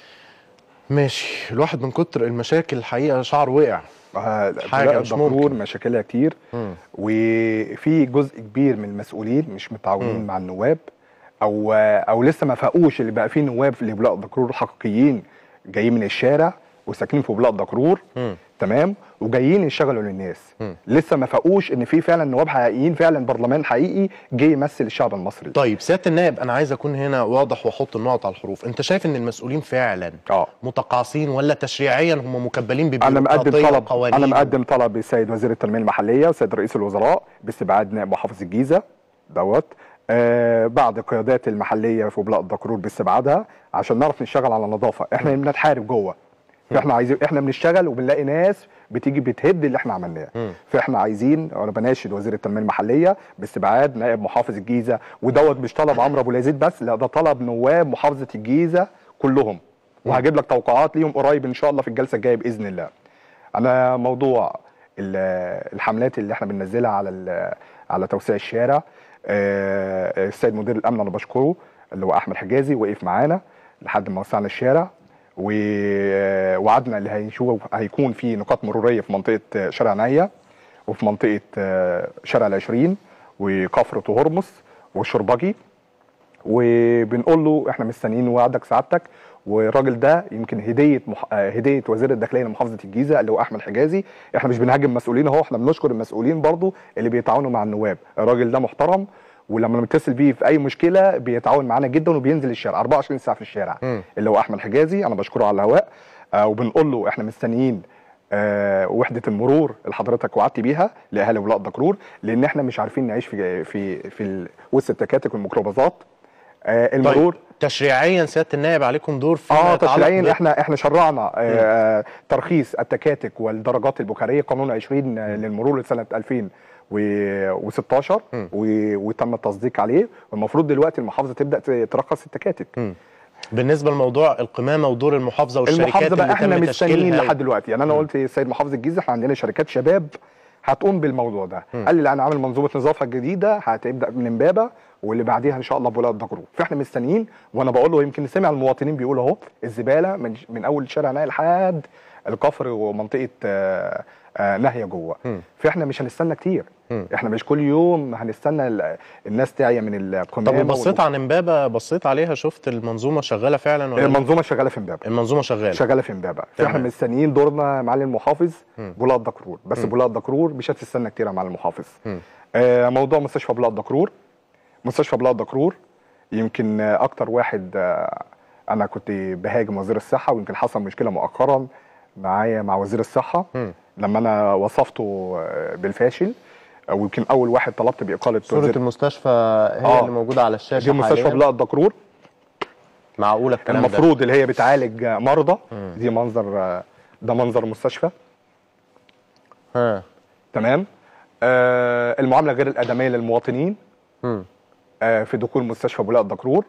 ماشي الواحد من كتر المشاكل الحقيقه شعره وقع حاجه مش الدكرور ممكن مشاكلها كتير مم. وفي جزء كبير من المسؤولين مش متعاونين مم. مع النواب او او لسه ما فاقوش اللي بقى فيه نواب في بلاء دكرور حقيقيين جايين من الشارع وساكنين في بلاء دكرور مم. تمام وجايين يشتغلوا للناس مم. لسه ما فاقوش ان في فعلا نواب حقيقيين فعلا برلمان حقيقي جه يمثل الشعب المصري طيب سياده النائب انا عايز اكون هنا واضح واحط النقط على الحروف انت شايف ان المسؤولين فعلا اه متقاعسين ولا تشريعيا هم مكبلين انا مقدم ببيروقراطيه طلب وقوانين انا مقدم طلب للسيد وزير التنميه المحليه وسيد رئيس الوزراء باستبعاد نائب محافظ الجيزه دوت آه بعد القيادات المحليه في بلاء الدكرور باستبعادها عشان نعرف نشتغل على نظافه احنا بنتحارب جوه فاحنا عايزين احنا بنشتغل وبنلاقي ناس بتيجي بتهد اللي احنا عملناه مم. فاحنا عايزين وانا بناشد وزير التنميه المحليه باستبعاد نائب محافظ الجيزه ودوت مش طلب عمرو ابو اليزيد بس لا ده طلب نواب محافظه الجيزه كلهم وهجيب لك توقعات ليهم قريب ان شاء الله في الجلسه الجايه باذن الله انا موضوع ال- الحملات اللي احنا بننزلها على ال- على توسيع الشارع آه، السيد مدير الامن انا بشكره اللي هو احمد حجازي وقف معانا لحد ما وسعنا الشارع ووعدنا اللي هيشوف هيكون في نقاط مروريه في منطقه شارع نايا وفي منطقه آه، شارع العشرين وكفر هرمس والشربجي وبنقول له احنا مستنيين وعدك سعادتك والراجل ده يمكن هديه مح... آه، هديه وزير الداخليه لمحافظه الجيزه اللي هو احمد حجازي احنا مش بنهاجم مسؤولين اهو احنا بنشكر المسؤولين برضو اللي بيتعاونوا مع النواب الراجل ده محترم ولما نتصل بيه في اي مشكله بيتعاون معانا جدا وبينزل الشارع 24 ساعه في الشارع مم. اللي هو احمد حجازي انا بشكره على الهواء آه وبنقول له احنا مستنيين آه وحده المرور اللي حضرتك وعدت بيها لاهالي ولاء دكرور لان احنا مش عارفين نعيش في في في ال- وسط التكاتك والميكروباصات آه المرور طيب تشريعيا سياده النائب عليكم دور في اه تشريعيا احنا احنا شرعنا آه ترخيص التكاتك والدرجات البكريه قانون 20 للمرور لسنه 2016 مم. و- وتم التصديق عليه والمفروض دلوقتي المحافظه تبدا ت- ترخص التكاتك بالنسبه لموضوع القمامه ودور المحافظه والشركات المحافظه بقى اللي احنا تم مستنيين تشكيلها لحد دلوقتي يعني انا قلت السيد محافظ الجيزه احنا عندنا شركات شباب هتقوم بالموضوع ده مم. قال لي لا انا عامل منظومه نظافه جديده هتبدا من امبابه واللي بعديها ان شاء الله بولاء الدكرور فاحنا مستنيين وانا بقول له يمكن سمع المواطنين بيقولوا اهو الزباله من, من اول شارع نايل لحد الكفر ومنطقه آه، آه ناهيه جوه مم. فاحنا مش هنستنى كتير مم. احنا مش كل يوم هنستنى ال- الناس تعيا من القمامه طب وبصيت عن امبابه بصيت عليها شفت المنظومه شغاله فعلا ولا المنظومه شغاله في امبابه المنظومه شغاله شغاله في امبابه فاحنا تمام. مستنيين دورنا معالي المحافظ مم. بولاق دكرور بس مم. بولاق دكرور مش هتستنى كتير يا معالي المحافظ مم. آه موضوع مستشفى بولاق دكرور مستشفى بولاق دكرور يمكن آه، اكتر واحد آه انا كنت بهاجم وزير الصحه ويمكن حصل مشكله مؤخرا معايا مع وزير الصحه مم. لما انا وصفته آه، بالفاشل آه، ويمكن اول واحد طلبت باقاله صوره وزير- المستشفى هي آه. اللي موجوده على الشاشه دي مستشفى حالياً. بولاق دكرور معقوله الكلام ده المفروض اللي هي بتعالج مرضى مم. دي منظر آه، ده منظر مستشفى ها تمام آه المعامله غير الادميه للمواطنين مم. آه في دخول مستشفى بولاق دكرور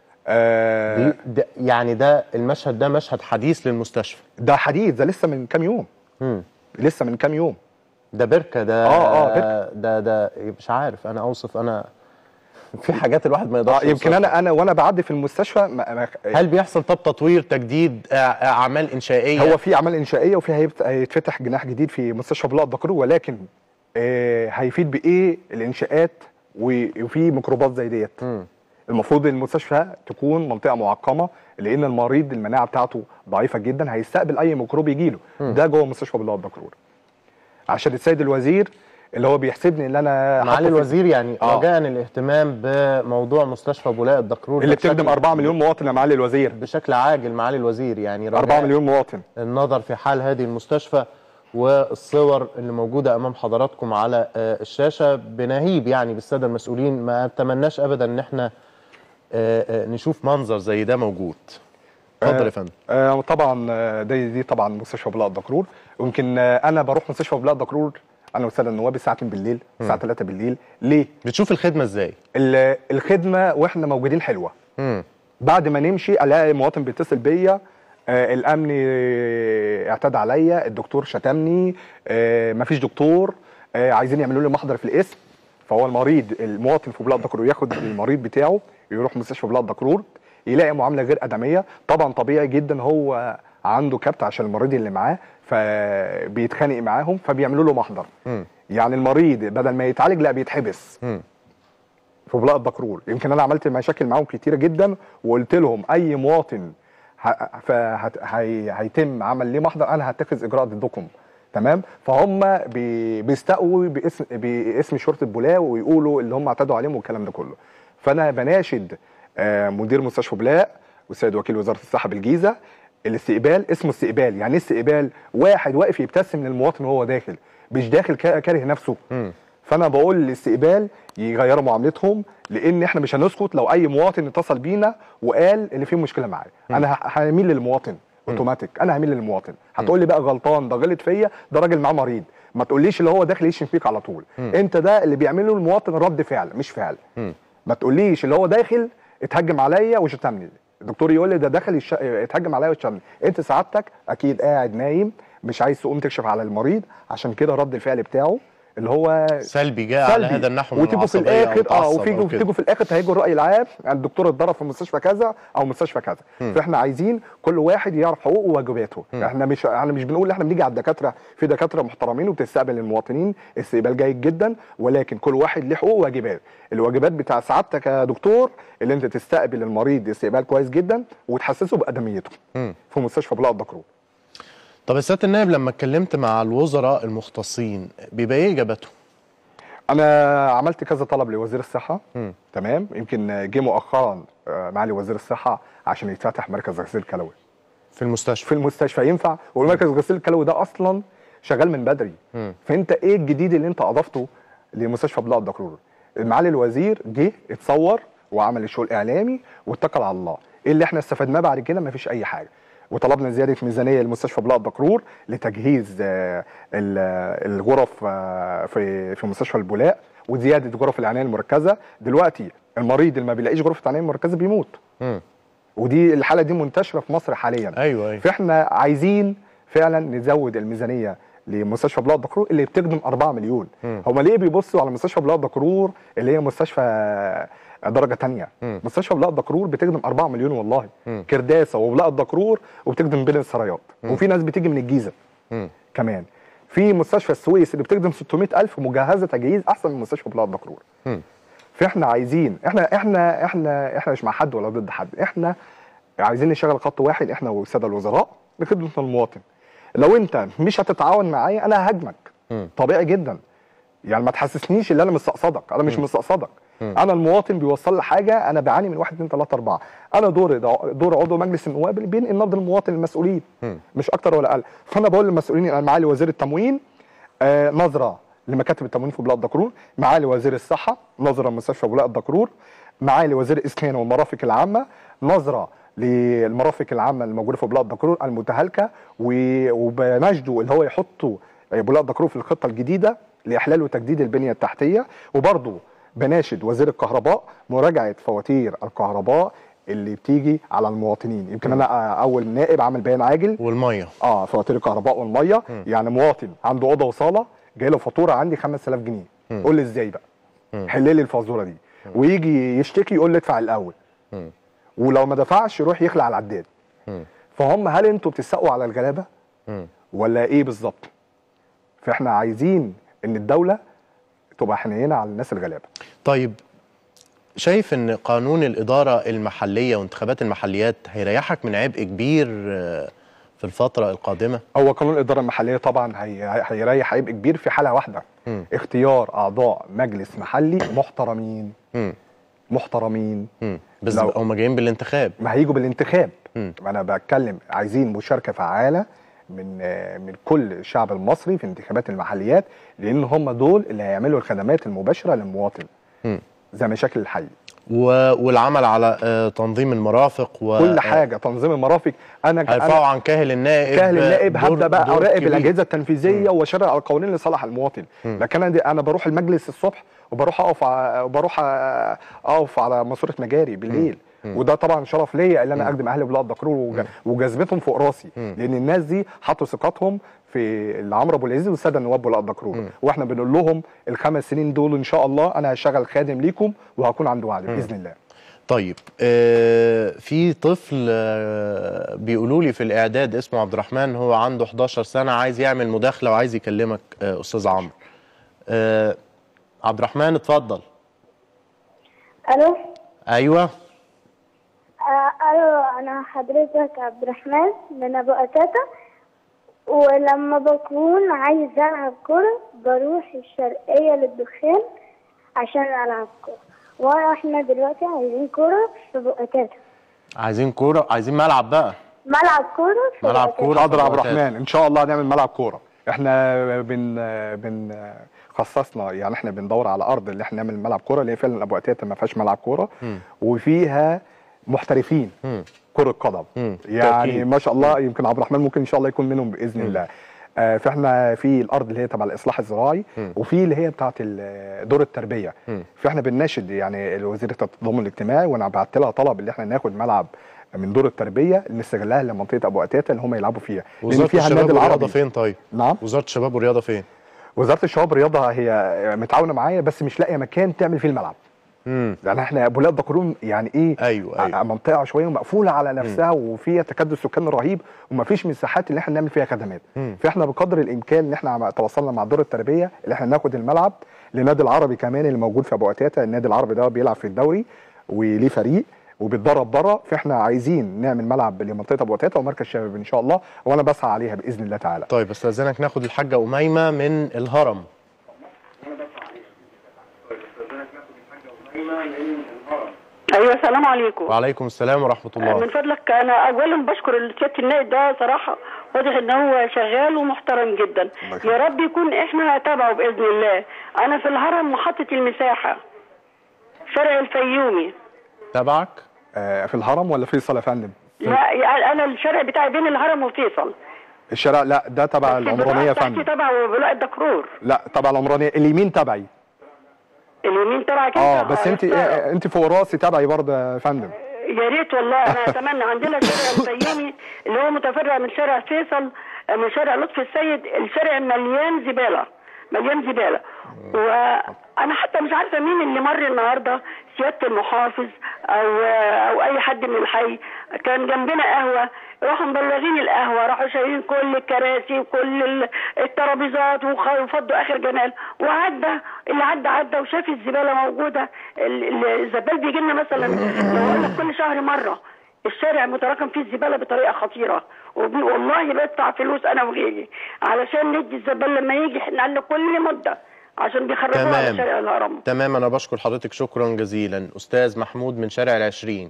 آه دي- ده يعني ده المشهد ده مشهد حديث للمستشفى ده حديث ده لسه من كام يوم مم. لسه من كام يوم ده بركه ده آه، آه، بركة. ده ده مش عارف انا اوصف انا في حاجات الواحد ما يقدرش آه يمكن يوصفها. انا انا وانا بعدي في المستشفى ما ما هل بيحصل طب تطوير تجديد آه، اعمال انشائيه هو في اعمال انشائيه وفي هيبت- هيتفتح جناح جديد في مستشفى بولاق دكرور ولكن آه هيفيد بايه الانشاءات و- وفي ميكروبات زي ديت مم. المفروض المستشفى تكون منطقه معقمه لان المريض المناعه بتاعته ضعيفه جدا هيستقبل اي ميكروب يجي له مم. ده جوه مستشفى بلاد دكرور عشان السيد الوزير اللي هو بيحسبني ان انا معالي حاطه في- الوزير يعني آه. رجاء الاهتمام بموضوع مستشفى بولاق الدكرور اللي ده بشكل- بتخدم 4 مليون مواطن يا معالي الوزير بشكل عاجل معالي الوزير يعني رجاء 4 مليون مواطن النظر في حال هذه المستشفى والصور اللي موجوده امام حضراتكم على آه، الشاشه بنهيب يعني بالساده المسؤولين ما اتمناش ابدا ان احنا آه، آه، نشوف منظر زي ده موجود اتفضل يا فندم آه طبعا آه، دي دي طبعا مستشفى بلاء الدكرور ويمكن آه انا بروح مستشفى بلاء الدكرور انا والساده النواب الساعه 2 بالليل الساعه 3 بالليل ليه؟ بتشوف الخدمه ازاي؟ ال- الخدمه واحنا موجودين حلوه مم. بعد ما نمشي الاقي مواطن بيتصل بيا آه الامن آه، اعتدى عليا الدكتور شتمني آه مفيش دكتور آه عايزين يعملوا لي محضر في الاسم فهو المريض المواطن في بلاد دكرور ياخد المريض بتاعه يروح مستشفى بلاد دكرور يلاقي معامله غير ادميه طبعا طبيعي جدا هو عنده كبت عشان المريض اللي معاه فبيتخانق معاهم فبيعملوا له محضر مم. يعني المريض بدل ما يتعالج لا بيتحبس مم. في بلاء الدكرور يمكن انا عملت مشاكل معاهم كتيره جدا وقلت لهم اي مواطن ه- فهت- هي- هيتم عمل ليه محضر انا هتخذ اجراء ضدكم تمام فهم بي- بيستقوا باسم باسم شرطه بولاق ويقولوا اللي هم اعتدوا عليهم والكلام ده كله فانا بناشد آه، مدير مستشفى بولاق والسيد وكيل وزاره الصحه بالجيزه الاستقبال اسمه استقبال يعني ايه استقبال واحد واقف يبتسم للمواطن وهو داخل مش داخل كا- كاره نفسه مم. فانا بقول للاستقبال يغيروا معاملتهم لان احنا مش هنسكت لو اي مواطن اتصل بينا وقال ان في مشكله معاه انا ه- هميل للمواطن اوتوماتيك انا هميل للمواطن هتقول لي بقى غلطان ده غلط فيا ده راجل معاه مريض ما تقوليش اللي هو داخل يشتم فيك على طول مم. انت ده اللي بيعمله المواطن رد فعل مش فعل مم. ما تقوليش اللي هو داخل اتهجم عليا وشتمني الدكتور يقول لي ده دخل يش... اتهجم عليا وشتمني انت سعادتك اكيد قاعد نايم مش عايز تقوم تكشف على المريض عشان كده رد الفعل بتاعه اللي هو سلبي جاء على سلبي. هذا النحو من وتيجوا في العصبية أو الاخر اه تعصب أو وفيجوا كده. تيجوا في الاخر تهيجوا الراي العام الدكتور اتضرب في مستشفى كذا او مستشفى كذا مم. فاحنا عايزين كل واحد يعرف حقوقه وواجباته مم. احنا مش احنا مش بنقول احنا بنيجي على الدكاتره في دكاتره محترمين وبتستقبل المواطنين استقبال جيد جدا ولكن كل واحد ليه حقوق وواجبات الواجبات بتاع سعادتك يا دكتور اللي انت تستقبل المريض استقبال كويس جدا وتحسسه بادميته مم. في مستشفى بلاء الدكرور طب يا سياده النائب لما اتكلمت مع الوزراء المختصين بيبقى ايه اجابته؟ انا عملت كذا طلب لوزير الصحه مم. تمام يمكن جه مؤخرا آه، معالي وزير الصحه عشان يتفتح مركز غسيل كلوي في المستشفى في المستشفى ينفع والمركز غسيل الكلوي ده اصلا شغال من بدري مم. فانت ايه الجديد اللي انت اضفته لمستشفى بلاء الدكرور معالي الوزير جه اتصور وعمل الشغل الاعلامي واتكل على الله ايه اللي احنا استفدناه بعد كده مفيش اي حاجه وطلبنا زياده ميزانيه لمستشفى بلاء الدكرور لتجهيز آه، ال- آه، الغرف آه، في في مستشفى البولاق وزياده غرف العنايه المركزه دلوقتي المريض اللي ما بيلاقيش غرفه عنايه مركزه بيموت مم. ودي الحاله دي منتشره في مصر حاليا ايوه ايوه فاحنا عايزين فعلا نزود الميزانيه لمستشفى بلاء دكرور اللي بتخدم 4 مليون مم. هما ليه بيبصوا على مستشفى بلاء دكرور اللي هي مستشفى درجه تانية مم. مستشفى بلاء دكرور بتخدم 4 مليون والله مم. كرداسه وبلاء الدكرور وبتخدم بين السرايات مم. وفي ناس بتيجي من الجيزه مم. كمان في مستشفى السويس اللي بتخدم 600000 مجهزه تجهيز احسن من مستشفى بلاد دكرور مم. فاحنا عايزين احنا احنا احنا احنا مش مع حد ولا ضد حد احنا عايزين نشتغل خط واحد احنا والساده الوزراء لخدمه المواطن لو انت مش هتتعاون معايا انا ههاجمك مم. طبيعي جدا يعني ما تحسسنيش ان انا مستقصدك انا مش مستقصدك انا المواطن بيوصل لي حاجه انا بعاني من واحد اتنين تلاته اربعه انا دوري دور عضو مجلس النواب اللي بينقل نبض المواطن المسؤولين مم. مش اكتر ولا اقل فانا بقول للمسؤولين انا معالي وزير التموين آه نظره لمكاتب التموين في بلاد دكرور معالي وزير الصحه نظره لمستشفى بلاد دكرور معالي وزير الاسكان والمرافق العامه نظره للمرافق العامه الموجوده في بلاد دكرور المتهالكه و- وبنجده اللي هو يحطوا بلاد دكرور في الخطه الجديده لاحلال وتجديد البنيه التحتيه وبرضه بناشد وزير الكهرباء مراجعه فواتير الكهرباء اللي بتيجي على المواطنين يمكن انا آه، اول نائب عامل بيان عاجل والميه اه فواتير الكهرباء والميه مم. يعني مواطن عنده اوضه وصاله جاي له فاتوره عندي 5000 جنيه مم. قول لي ازاي بقى مم. حل لي الفاتوره دي ويجي يشتكي يقول لي ادفع الاول مم. ولو ما دفعش يروح يخلع العداد مم. فهم هل انتوا بتسقوا على الغلابه مم. ولا ايه بالظبط فاحنا عايزين ان الدوله تبقى حنينه على الناس الغلابه طيب شايف ان قانون الاداره المحليه وانتخابات المحليات هيريحك من عبء كبير آه، في الفتره القادمه هو قانون الاداره المحليه طبعا هي... هيريح عبء كبير في حاله واحده مم. اختيار اعضاء مجلس محلي محترمين مم. محترمين مم. بس لو- هم جايين بالانتخاب ما هيجوا بالانتخاب مم. انا بتكلم عايزين مشاركه فعاله من آه، من كل الشعب المصري في انتخابات المحليات لان هم دول اللي هيعملوا الخدمات المباشره للمواطن مم. زي مشاكل الحي و... والعمل على آه، تنظيم المرافق و كل حاجه تنظيم المرافق انا هيرفعوا أنا عن كاهل النائب كاهل النائب دور- هبدا بقى دور اراقب كبير. الاجهزه التنفيذيه واشرع القوانين لصالح المواطن مم. لكن انا دي انا بروح المجلس الصبح وبروح اقف ع- وبروح أ- اقف على ماسوره مجاري بالليل مم. وده طبعا شرف ليا ان انا مم. اخدم اهل بلاد دكرور وج- مم. وجذبتهم فوق راسي مم. لان الناس دي حطوا ثقتهم في عمرو ابو العزيز والساده النواب بلاد دكرور مم. واحنا بنقول لهم الخمس سنين دول ان شاء الله انا هشتغل خادم ليكم وهكون عند وعد مم. باذن الله طيب آه في طفل آه بيقولوا لي في الاعداد اسمه عبد الرحمن هو عنده 11 سنه عايز يعمل مداخله وعايز يكلمك آه استاذ عمرو آه عبد الرحمن اتفضل الو ايوه آه، الو انا حضرتك عبد الرحمن من ابو قتاته ولما بكون عايز العب كوره بروح الشرقيه للدخان عشان العب كوره واحنا دلوقتي عايزين كوره في ابو قتاته عايزين كوره عايزين ملعب بقى ملعب كوره في ملعب أبو قتادة. كورة. حاضر يا عبد وقتها. الرحمن ان شاء الله هنعمل ملعب كوره احنا بن بن خصصنا يعني احنا بندور على ارض اللي احنا نعمل ملعب كوره اللي هي فعلا ابو قتاته ما فيهاش ملعب كوره مم. وفيها محترفين مم. كره قدم مم. يعني تأكيد. ما شاء الله يمكن عبد الرحمن ممكن ان شاء الله يكون منهم باذن مم. الله آه فاحنا في الارض اللي هي تبع الاصلاح الزراعي مم. وفي اللي هي بتاعه ال- دور التربيه مم. فاحنا بنناشد يعني وزيره التضامن الاجتماعي وانا بعت لها طلب اللي احنا ناخد ملعب من دور التربيه نستغلها لمنطقه ابو قتاته ان هم يلعبوا فيها لان وزاره فيها الشباب النادي والرياضه العربي فين طيب نعم وزاره الشباب والرياضه فين وزاره الشباب والرياضه هي متعاونه معايا بس مش لاقيه مكان تعمل فيه الملعب امم يعني احنا ابو لاد دكرون يعني ايه ايوه ايوه ع- منطقه شويه ومقفوله على نفسها وفيها تكدس سكاني رهيب ومفيش مساحات اللي احنا نعمل فيها خدمات مم. فاحنا بقدر الامكان ان احنا عم- تواصلنا مع دور التربيه اللي احنا ناخد الملعب للنادي العربي كمان اللي موجود في ابو قتاته النادي العربي ده بيلعب في الدوري وليه فريق وبيتدرب بره فاحنا عايزين نعمل ملعب لمنطقه ابو قتاته ومركز شباب ان شاء الله وانا بسعى عليها باذن الله تعالى طيب استاذنك ناخد الحاجه اميمه من الهرم ايوه السلام عليكم وعليكم السلام ورحمه من الله فضلك انا اولا بشكر سياده النائب ده صراحه واضح ان هو شغال ومحترم جدا يا رب يكون احنا تابعه باذن الله انا في الهرم محطه المساحه شارع الفيومي تبعك آه في الهرم ولا فيصل يا فندم لا يعني انا الشارع بتاعي بين الهرم وفيصل الشارع لا ده تبع العمرانيه يا تحتي فندم تبع ولاء الدكرور لا تبع العمرانيه اليمين تبعي اليمين تبعك اه انت بس انت آه، انت فوق راسي تبعي برضه يا فندم يا ريت والله انا اتمنى عندنا شارع الفيومي اللي هو متفرع من شارع فيصل من شارع لطفي السيد الشارع مليان زباله مليان زباله وانا حتى مش عارفه مين اللي مر النهارده سياده المحافظ او او اي حد من الحي كان جنبنا قهوه راحوا مبلغين القهوه راحوا شايلين كل الكراسي وكل ال- الترابيزات وخ- وفضوا اخر جمال وعدى اللي عدى عدى وشاف الزباله موجوده ال- ال- الزبال بيجي لنا مثلا لو اقول لك كل شهر مره الشارع متراكم فيه الزباله بطريقه خطيره وبي- والله بدفع فلوس انا وغيري علشان ندي الزبال لما يجي احنا له كل مده عشان بيخرجوها على تمام. شارع الهرم تمام انا بشكر حضرتك شكرا جزيلا استاذ محمود من شارع العشرين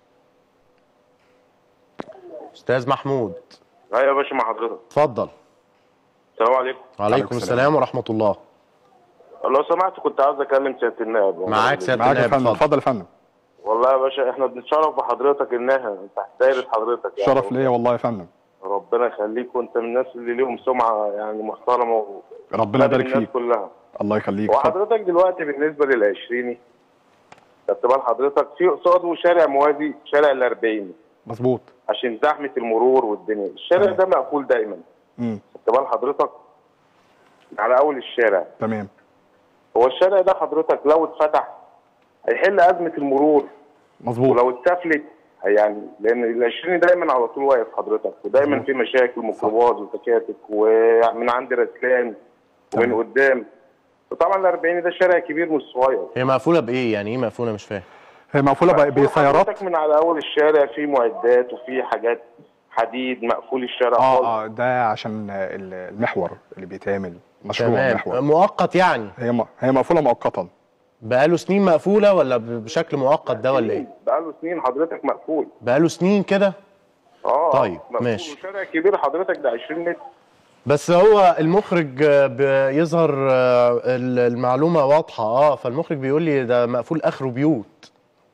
استاذ محمود ايوه يا باشا مع حضرتك اتفضل السلام عليكم وعليكم السلام ورحمه الله لو سمحت كنت عاوز اكلم سياده النائب معاك سيادة معاك يا النائب فندم اتفضل اتفضل يا فندم والله يا باشا احنا بنتشرف بحضرتك انها تحت دايره حضرتك يعني شرف ليا والله يا فندم ربنا يخليك وانت من الناس اللي ليهم سمعه يعني محترمه و... ربنا يبارك الناس فيك كلها الله يخليك اتفضل. وحضرتك دلوقتي بالنسبه للعشريني خدت بال حضرتك في قصاده شارع موازي شارع الأربعين مظبوط عشان زحمه المرور والدنيا الشارع ده مقفول دايما امم خدت بال حضرتك على اول الشارع تمام هو الشارع ده حضرتك لو اتفتح هيحل ازمه المرور مظبوط ولو اتسفلت يعني لان العشريني دايما على طول واقف حضرتك ودايما في مشاكل ميكروباص وتكاتك ومن عند رسلان ومن قدام وطبعا الأربعيني ده شارع كبير مش صغير هي مقفوله بايه يعني ايه مقفوله مش فاهم هي مقفوله ب- بسيارات حضرتك من على اول الشارع في معدات وفي حاجات حديد مقفول الشارع خالص اه اه ده عشان ال- المحور اللي بيتعمل مشروع تمام محور مؤقت يعني هي م... هي مقفوله مؤقتا بقاله سنين مقفوله ولا ب- بشكل مؤقت ده ولا ايه بقاله سنين حضرتك مقفول بقاله سنين كده اه طيب، مقفول ماشي. وشارع كبير حضرتك ده 20 متر بس هو المخرج آه، بيظهر آه، ال- المعلومه واضحه اه فالمخرج بيقول لي ده مقفول اخره بيوت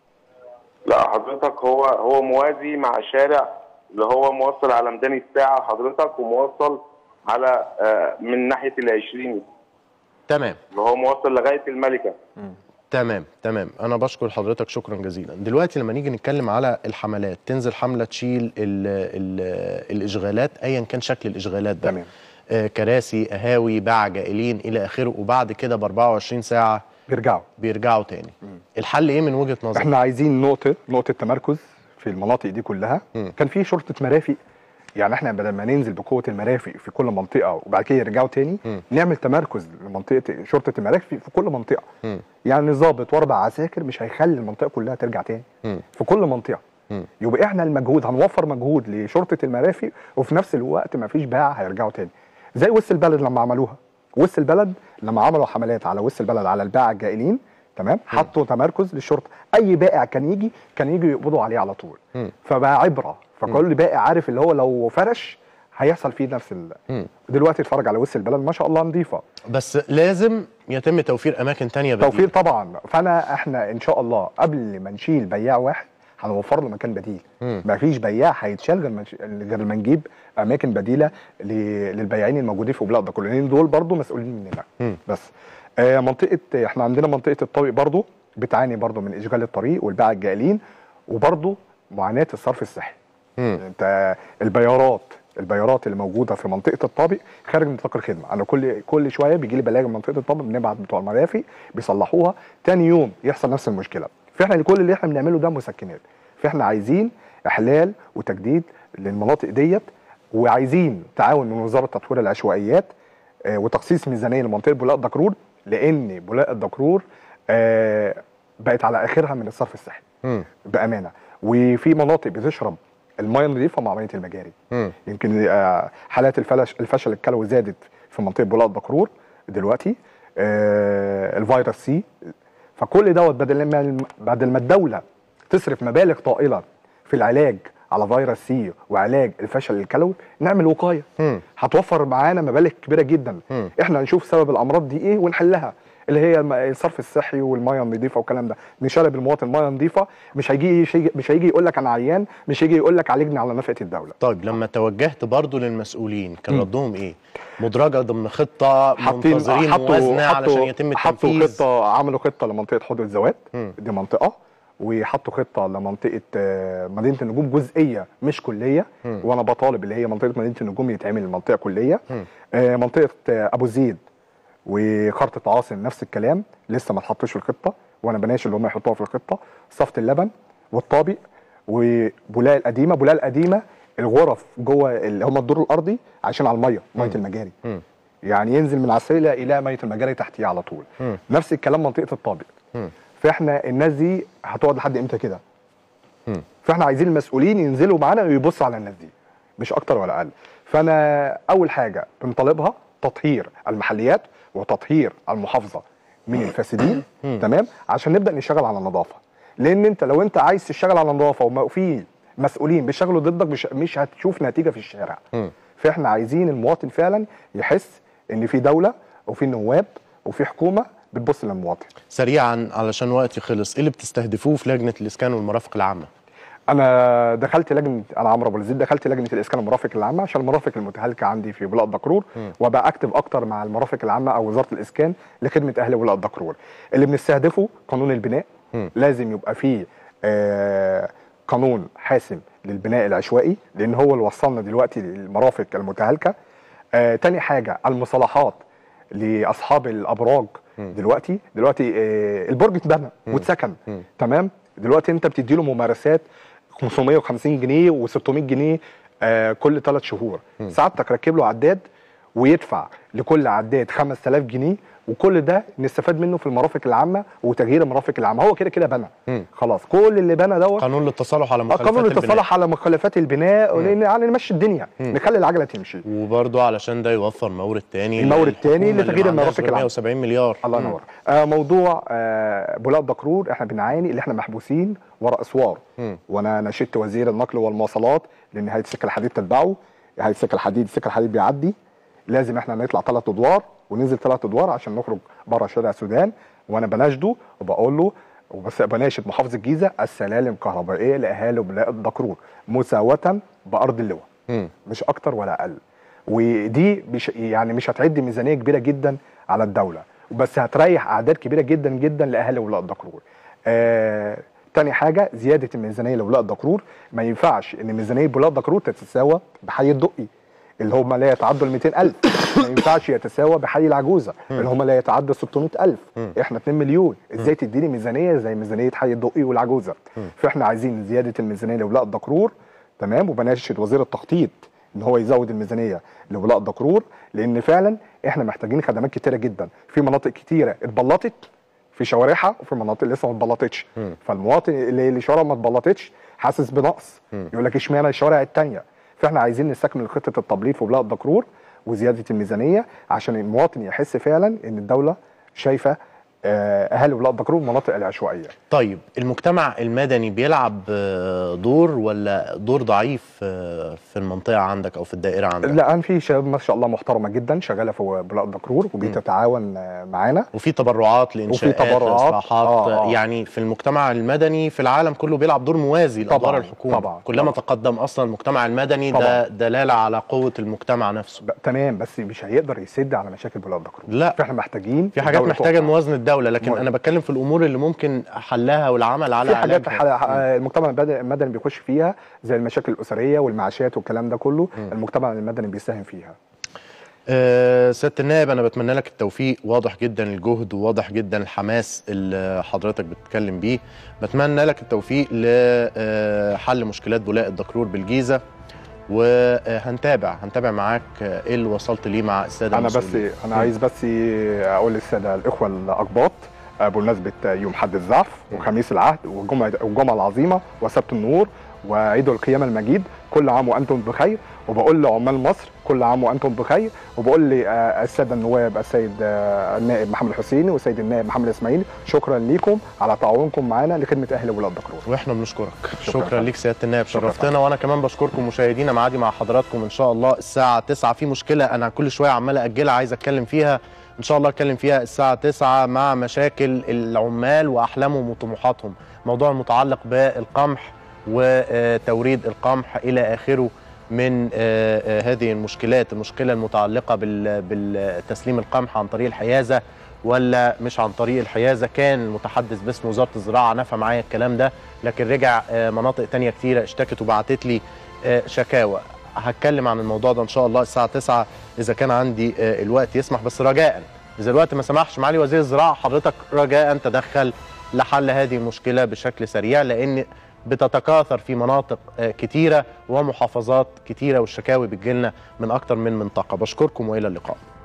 لا حضرتك هو هو موازي مع شارع اللي هو موصل على ميدان الساعة حضرتك وموصل على آه، من ناحية العشرين تمام اللي هو موصل لغاية الملكة تمام تمام انا بشكر حضرتك شكرا جزيلا دلوقتي لما نيجي نتكلم على الحملات تنزل حمله تشيل ال ال الاشغالات ايا كان شكل الاشغالات ده تمام. آه كراسي قهاوي باع جائلين الى اخره وبعد كده ب 24 ساعه بيرجعوا بيرجعوا تاني الحل ايه من وجهه نظرك احنا عايزين نقطه نقطه تمركز في المناطق دي كلها مم. كان في شرطه مرافق يعني احنا بدل ما ننزل بقوه المرافق في كل منطقه وبعد كده يرجعوا تاني مم. نعمل تمركز لمنطقه شرطه المرافق في في كل منطقه مم. يعني ضابط واربع عساكر مش هيخلي المنطقه كلها ترجع تاني مم. في كل منطقه مم. يبقى احنا المجهود هنوفر مجهود لشرطه المرافق وفي نفس الوقت ما فيش باع هيرجعوا تاني زي وسط البلد لما عملوها وسط البلد لما عملوا حملات على وسط البلد على الباعة الجائلين تمام حطوا تمركز للشرطه اي بائع كان يجي كان يجي يقبضوا عليه على طول مم. فبقى عبره فكل بائع عارف اللي هو لو فرش هيحصل فيه نفس ال... مم. دلوقتي اتفرج على وسط البلد ما شاء الله نظيفه بس لازم يتم توفير اماكن تانية بديلة توفير طبعا فانا احنا ان شاء الله قبل ما نشيل بياع واحد هنوفر له مكان بديل مم. ما فيش بياع هيتشال غير ما نش- غير ما نجيب اماكن بديله ل- للبياعين الموجودين في بلاد ده كله لان دول برضو مسؤولين مننا مم. بس آه منطقه احنا عندنا منطقه الطريق برضو بتعاني برضو من اشغال الطريق والباعة الجائلين وبرضو معاناه الصرف الصحي مم. انت البيارات البيارات اللي موجوده في منطقه الطابق خارج نطاق الخدمه انا كل كل شويه بيجي لي بلاغ من منطقه الطابق بنبعت بتوع المرافق بيصلحوها تاني يوم يحصل نفس المشكله فاحنا كل اللي احنا بنعمله ده مسكنات فاحنا عايزين احلال وتجديد للمناطق ديت وعايزين تعاون من وزاره تطوير العشوائيات آه، وتخصيص ميزانيه لمنطقه بولاق دكرور لان بولاق الدكرور آه، بقت على اخرها من الصرف الصحي مم. بامانه وفي مناطق بتشرب الميه النظيفه مع ميه المجاري مم. يمكن آه، حالات الفلش الفشل الكلوي زادت في منطقه بولاق دكرور دلوقتي آه، الفيروس سي فكل دوت بدل ما بدل ما الدوله تصرف مبالغ طائله في العلاج على فيروس سي وعلاج الفشل الكلوي نعمل وقايه مم. هتوفر معانا مبالغ كبيره جدا مم. احنا نشوف سبب الامراض دي ايه ونحلها اللي هي الم- الصرف الصحي والميه النظيفه والكلام ده نشرب المواطن ميه نظيفه مش هيجي شي- مش هيجي يقول لك انا عيان مش هيجي يقول لك عالجني على نفقه الدوله طيب لما توجهت برضو للمسؤولين كان مم. ردهم ايه مدرجه ضمن خطه حاطين منتظرين موازنه علشان يتم حطوا التنفيذ خطه عملوا خطه لمنطقه حوض الزوات مم. دي منطقه وحطوا خطه لمنطقه آه، مدينه النجوم جزئيه مش كليه مم. وانا بطالب اللي هي منطقه مدينه النجوم يتعمل منطقه كليه مم. آه، منطقه آه، ابو زيد وخرطه عاصم نفس الكلام لسه ما اتحطش في الخطه وانا بناشد اللي هم يحطوها في الخطه صفت اللبن والطابق وبولاق القديمه بولاق القديمه الغرف جوه اللي هم الدور الارضي عايشين على الميه ميه المجاري مم. يعني ينزل من على السيله الى ميه المجاري تحتيه على طول مم. نفس الكلام منطقه الطابق مم. فاحنا الناس دي هتقعد لحد امتى كده مم. فاحنا عايزين المسؤولين ينزلوا معانا ويبصوا على الناس دي مش اكتر ولا اقل فانا اول حاجه بنطالبها تطهير المحليات وتطهير المحافظه من الفاسدين تمام عشان نبدا نشتغل على النظافه لان انت لو انت عايز تشتغل على النظافه وفي مسؤولين بيشتغلوا ضدك مش, مش هتشوف نتيجه في الشارع مم. فاحنا عايزين المواطن فعلا يحس ان في دوله وفي نواب وفي حكومه بتبص للمواطن سريعا علشان وقتي خلص ايه اللي بتستهدفوه في لجنه الاسكان والمرافق العامه انا دخلت لجنه انا عمرو ابو الزيد دخلت لجنه الاسكان والمرافق العامه عشان المرافق المتهالكه عندي في بلاء الدكرور مم. وابقى اكتف اكتر مع المرافق العامه او وزاره الاسكان لخدمه اهل بلاء الدكرور اللي بنستهدفه قانون البناء مم. لازم يبقى فيه آه قانون حاسم للبناء العشوائي لان هو اللي وصلنا دلوقتي للمرافق المتهالكه آه تاني حاجه المصالحات لاصحاب الابراج مم. دلوقتي دلوقتي آه البرج اتبنى مم. واتسكن مم. تمام دلوقتي انت بتدي له ممارسات 550 جنيه و600 جنيه آه كل ثلاث شهور مم. سعادتك ركب له عداد ويدفع لكل عداد 5000 جنيه وكل ده نستفاد منه في المرافق العامه وتغيير المرافق العامه هو كده كده بنى مم. خلاص كل اللي بنى دوت قانون للتصالح على آه، مخالفات قانون البناء. التصالح على مخالفات البناء مم. لان يعني نمشي الدنيا مم. نخلي العجله تمشي وبرضه علشان ده يوفر مورد تاني المورد تاني للحكومة اللي لتغيير ما عندهاش المرافق غير العامة. 170 مليار الله مم. ينور آه موضوع آه بولاق دكرور احنا بنعاني اللي احنا محبوسين وراء اسوار مم. وانا ناشدت وزير النقل والمواصلات لان هيئه سكه الحديد تتبعه هيئه سكه الحديد سكه الحديد بيعدي لازم احنا نطلع ثلاث ادوار وننزل ثلاث ادوار عشان نخرج بره شارع السودان وانا بناشده وبقول له وبس بناشد محافظ الجيزه السلالم الكهربائيه لاهالي بلاء الدكرور مساواه بارض اللواء مم. مش اكتر ولا اقل ودي مش يعني مش هتعد ميزانيه كبيره جدا على الدوله بس هتريح اعداد كبيره جدا جدا لاهالي ولاء الدكرور آه تاني حاجه زياده الميزانيه لولاء الدكرور ما ينفعش ان ميزانيه ولاء الدكرور تتساوى بحي الدقي اللي هم لا يتعدوا ال 200000 ما ينفعش يتساوى بحي العجوزه اللي هم لا يتعدوا 600000 مم. احنا 2 مليون ازاي تديني ميزانيه زي ميزانيه حي الدقي والعجوزه مم. فاحنا عايزين زياده الميزانيه لولاء الدكرور تمام وبناشد وزير التخطيط ان هو يزود الميزانيه لولاء الدكرور لان فعلا احنا محتاجين خدمات كتيره جدا في مناطق كتيره اتبلطت في شوارعها وفي مناطق لسه ما اتبلطتش مم. فالمواطن اللي اللي شوارعه ما اتبلطتش حاسس بنقص مم. يقول لك اشمعنى الشوارع التانيه فاحنا عايزين نستكمل خطه التبليط في بلاء الدكرور وزياده الميزانيه عشان المواطن يحس فعلا ان الدوله شايفه آه، اهالي بلاء الدكرور المناطق العشوائيه طيب المجتمع المدني بيلعب آه، دور ولا دور ضعيف آه، في المنطقه عندك او في الدائره عندك لا انا في شباب ما شاء الله محترمه جدا شغاله في بلاء الدكرور وبتتعاون آه، معانا وفي تبرعات لانشاءات تبرعات. لاصلاحات آه، آه. يعني في المجتمع المدني في العالم كله بيلعب دور موازي لادوار طبعاً، الحكومه طبعاً، كلما طبعاً. تقدم اصلا المجتمع المدني ده طبعاً. دلاله على قوه المجتمع نفسه ب- تمام بس مش هيقدر يسد على مشاكل بلاء الدكرور لا فاحنا محتاجين في حاجات الدولة محتاجه تقف. موازنه الدوله لكن موازنة. انا بتكلم في الامور اللي ممكن حلها والعمل على في حاجات علاجها. ح- المجتمع المدني المدني بيخش فيها زي المشاكل الاسريه والمعاشات والكلام ده كله مم. المجتمع المدني بيساهم فيها آه، سياده النائب انا بتمنى لك التوفيق واضح جدا الجهد وواضح جدا الحماس اللي حضرتك بتتكلم بيه بتمنى لك التوفيق لحل مشكلات بولاق الدكرور بالجيزه وهنتابع هنتابع معاك آه، ايه اللي وصلت ليه مع الساده انا بس المسؤولين. انا مم. عايز بس اقول للساده الاخوه الاقباط آه، بمناسبه يوم حد الزعف وخميس العهد والجمعه والجمعه العظيمه وسبت النور وعيد القيامه المجيد كل عام وانتم بخير وبقول لعمال مصر كل عام وانتم بخير وبقول للساده النواب السيد آه، النائب محمد الحسيني والسيد النائب محمد اسماعيل شكرا لكم على تعاونكم معنا لخدمه اهل ولاد دكرور واحنا بنشكرك شكراً. شكرا, ليك سياده النائب شكراً. شرفتنا وانا كمان بشكركم مشاهدينا معادي مع حضراتكم ان شاء الله الساعه 9 في مشكله انا كل شويه عمال اجلها عايز اتكلم فيها ان شاء الله اتكلم فيها الساعه 9 مع مشاكل العمال واحلامهم وطموحاتهم موضوع المتعلق بالقمح وتوريد القمح الى اخره من آه، آه، هذه المشكلات المشكله المتعلقه بال- بالتسليم القمح عن طريق الحيازه ولا مش عن طريق الحيازه كان المتحدث باسم وزاره الزراعه نفى معايا الكلام ده لكن رجع آه، مناطق تانية كتيره اشتكت وبعتت لي آه، شكاوى هتكلم عن الموضوع ده ان شاء الله الساعه 9 اذا كان عندي آه، الوقت يسمح بس رجاء اذا الوقت ما سمحش معالي وزير الزراعه حضرتك رجاء تدخل لحل هذه المشكله بشكل سريع لان بتتكاثر في مناطق آه، كتيره ومحافظات كتيره والشكاوي بتجيلنا من اكتر من منطقه بشكركم والى اللقاء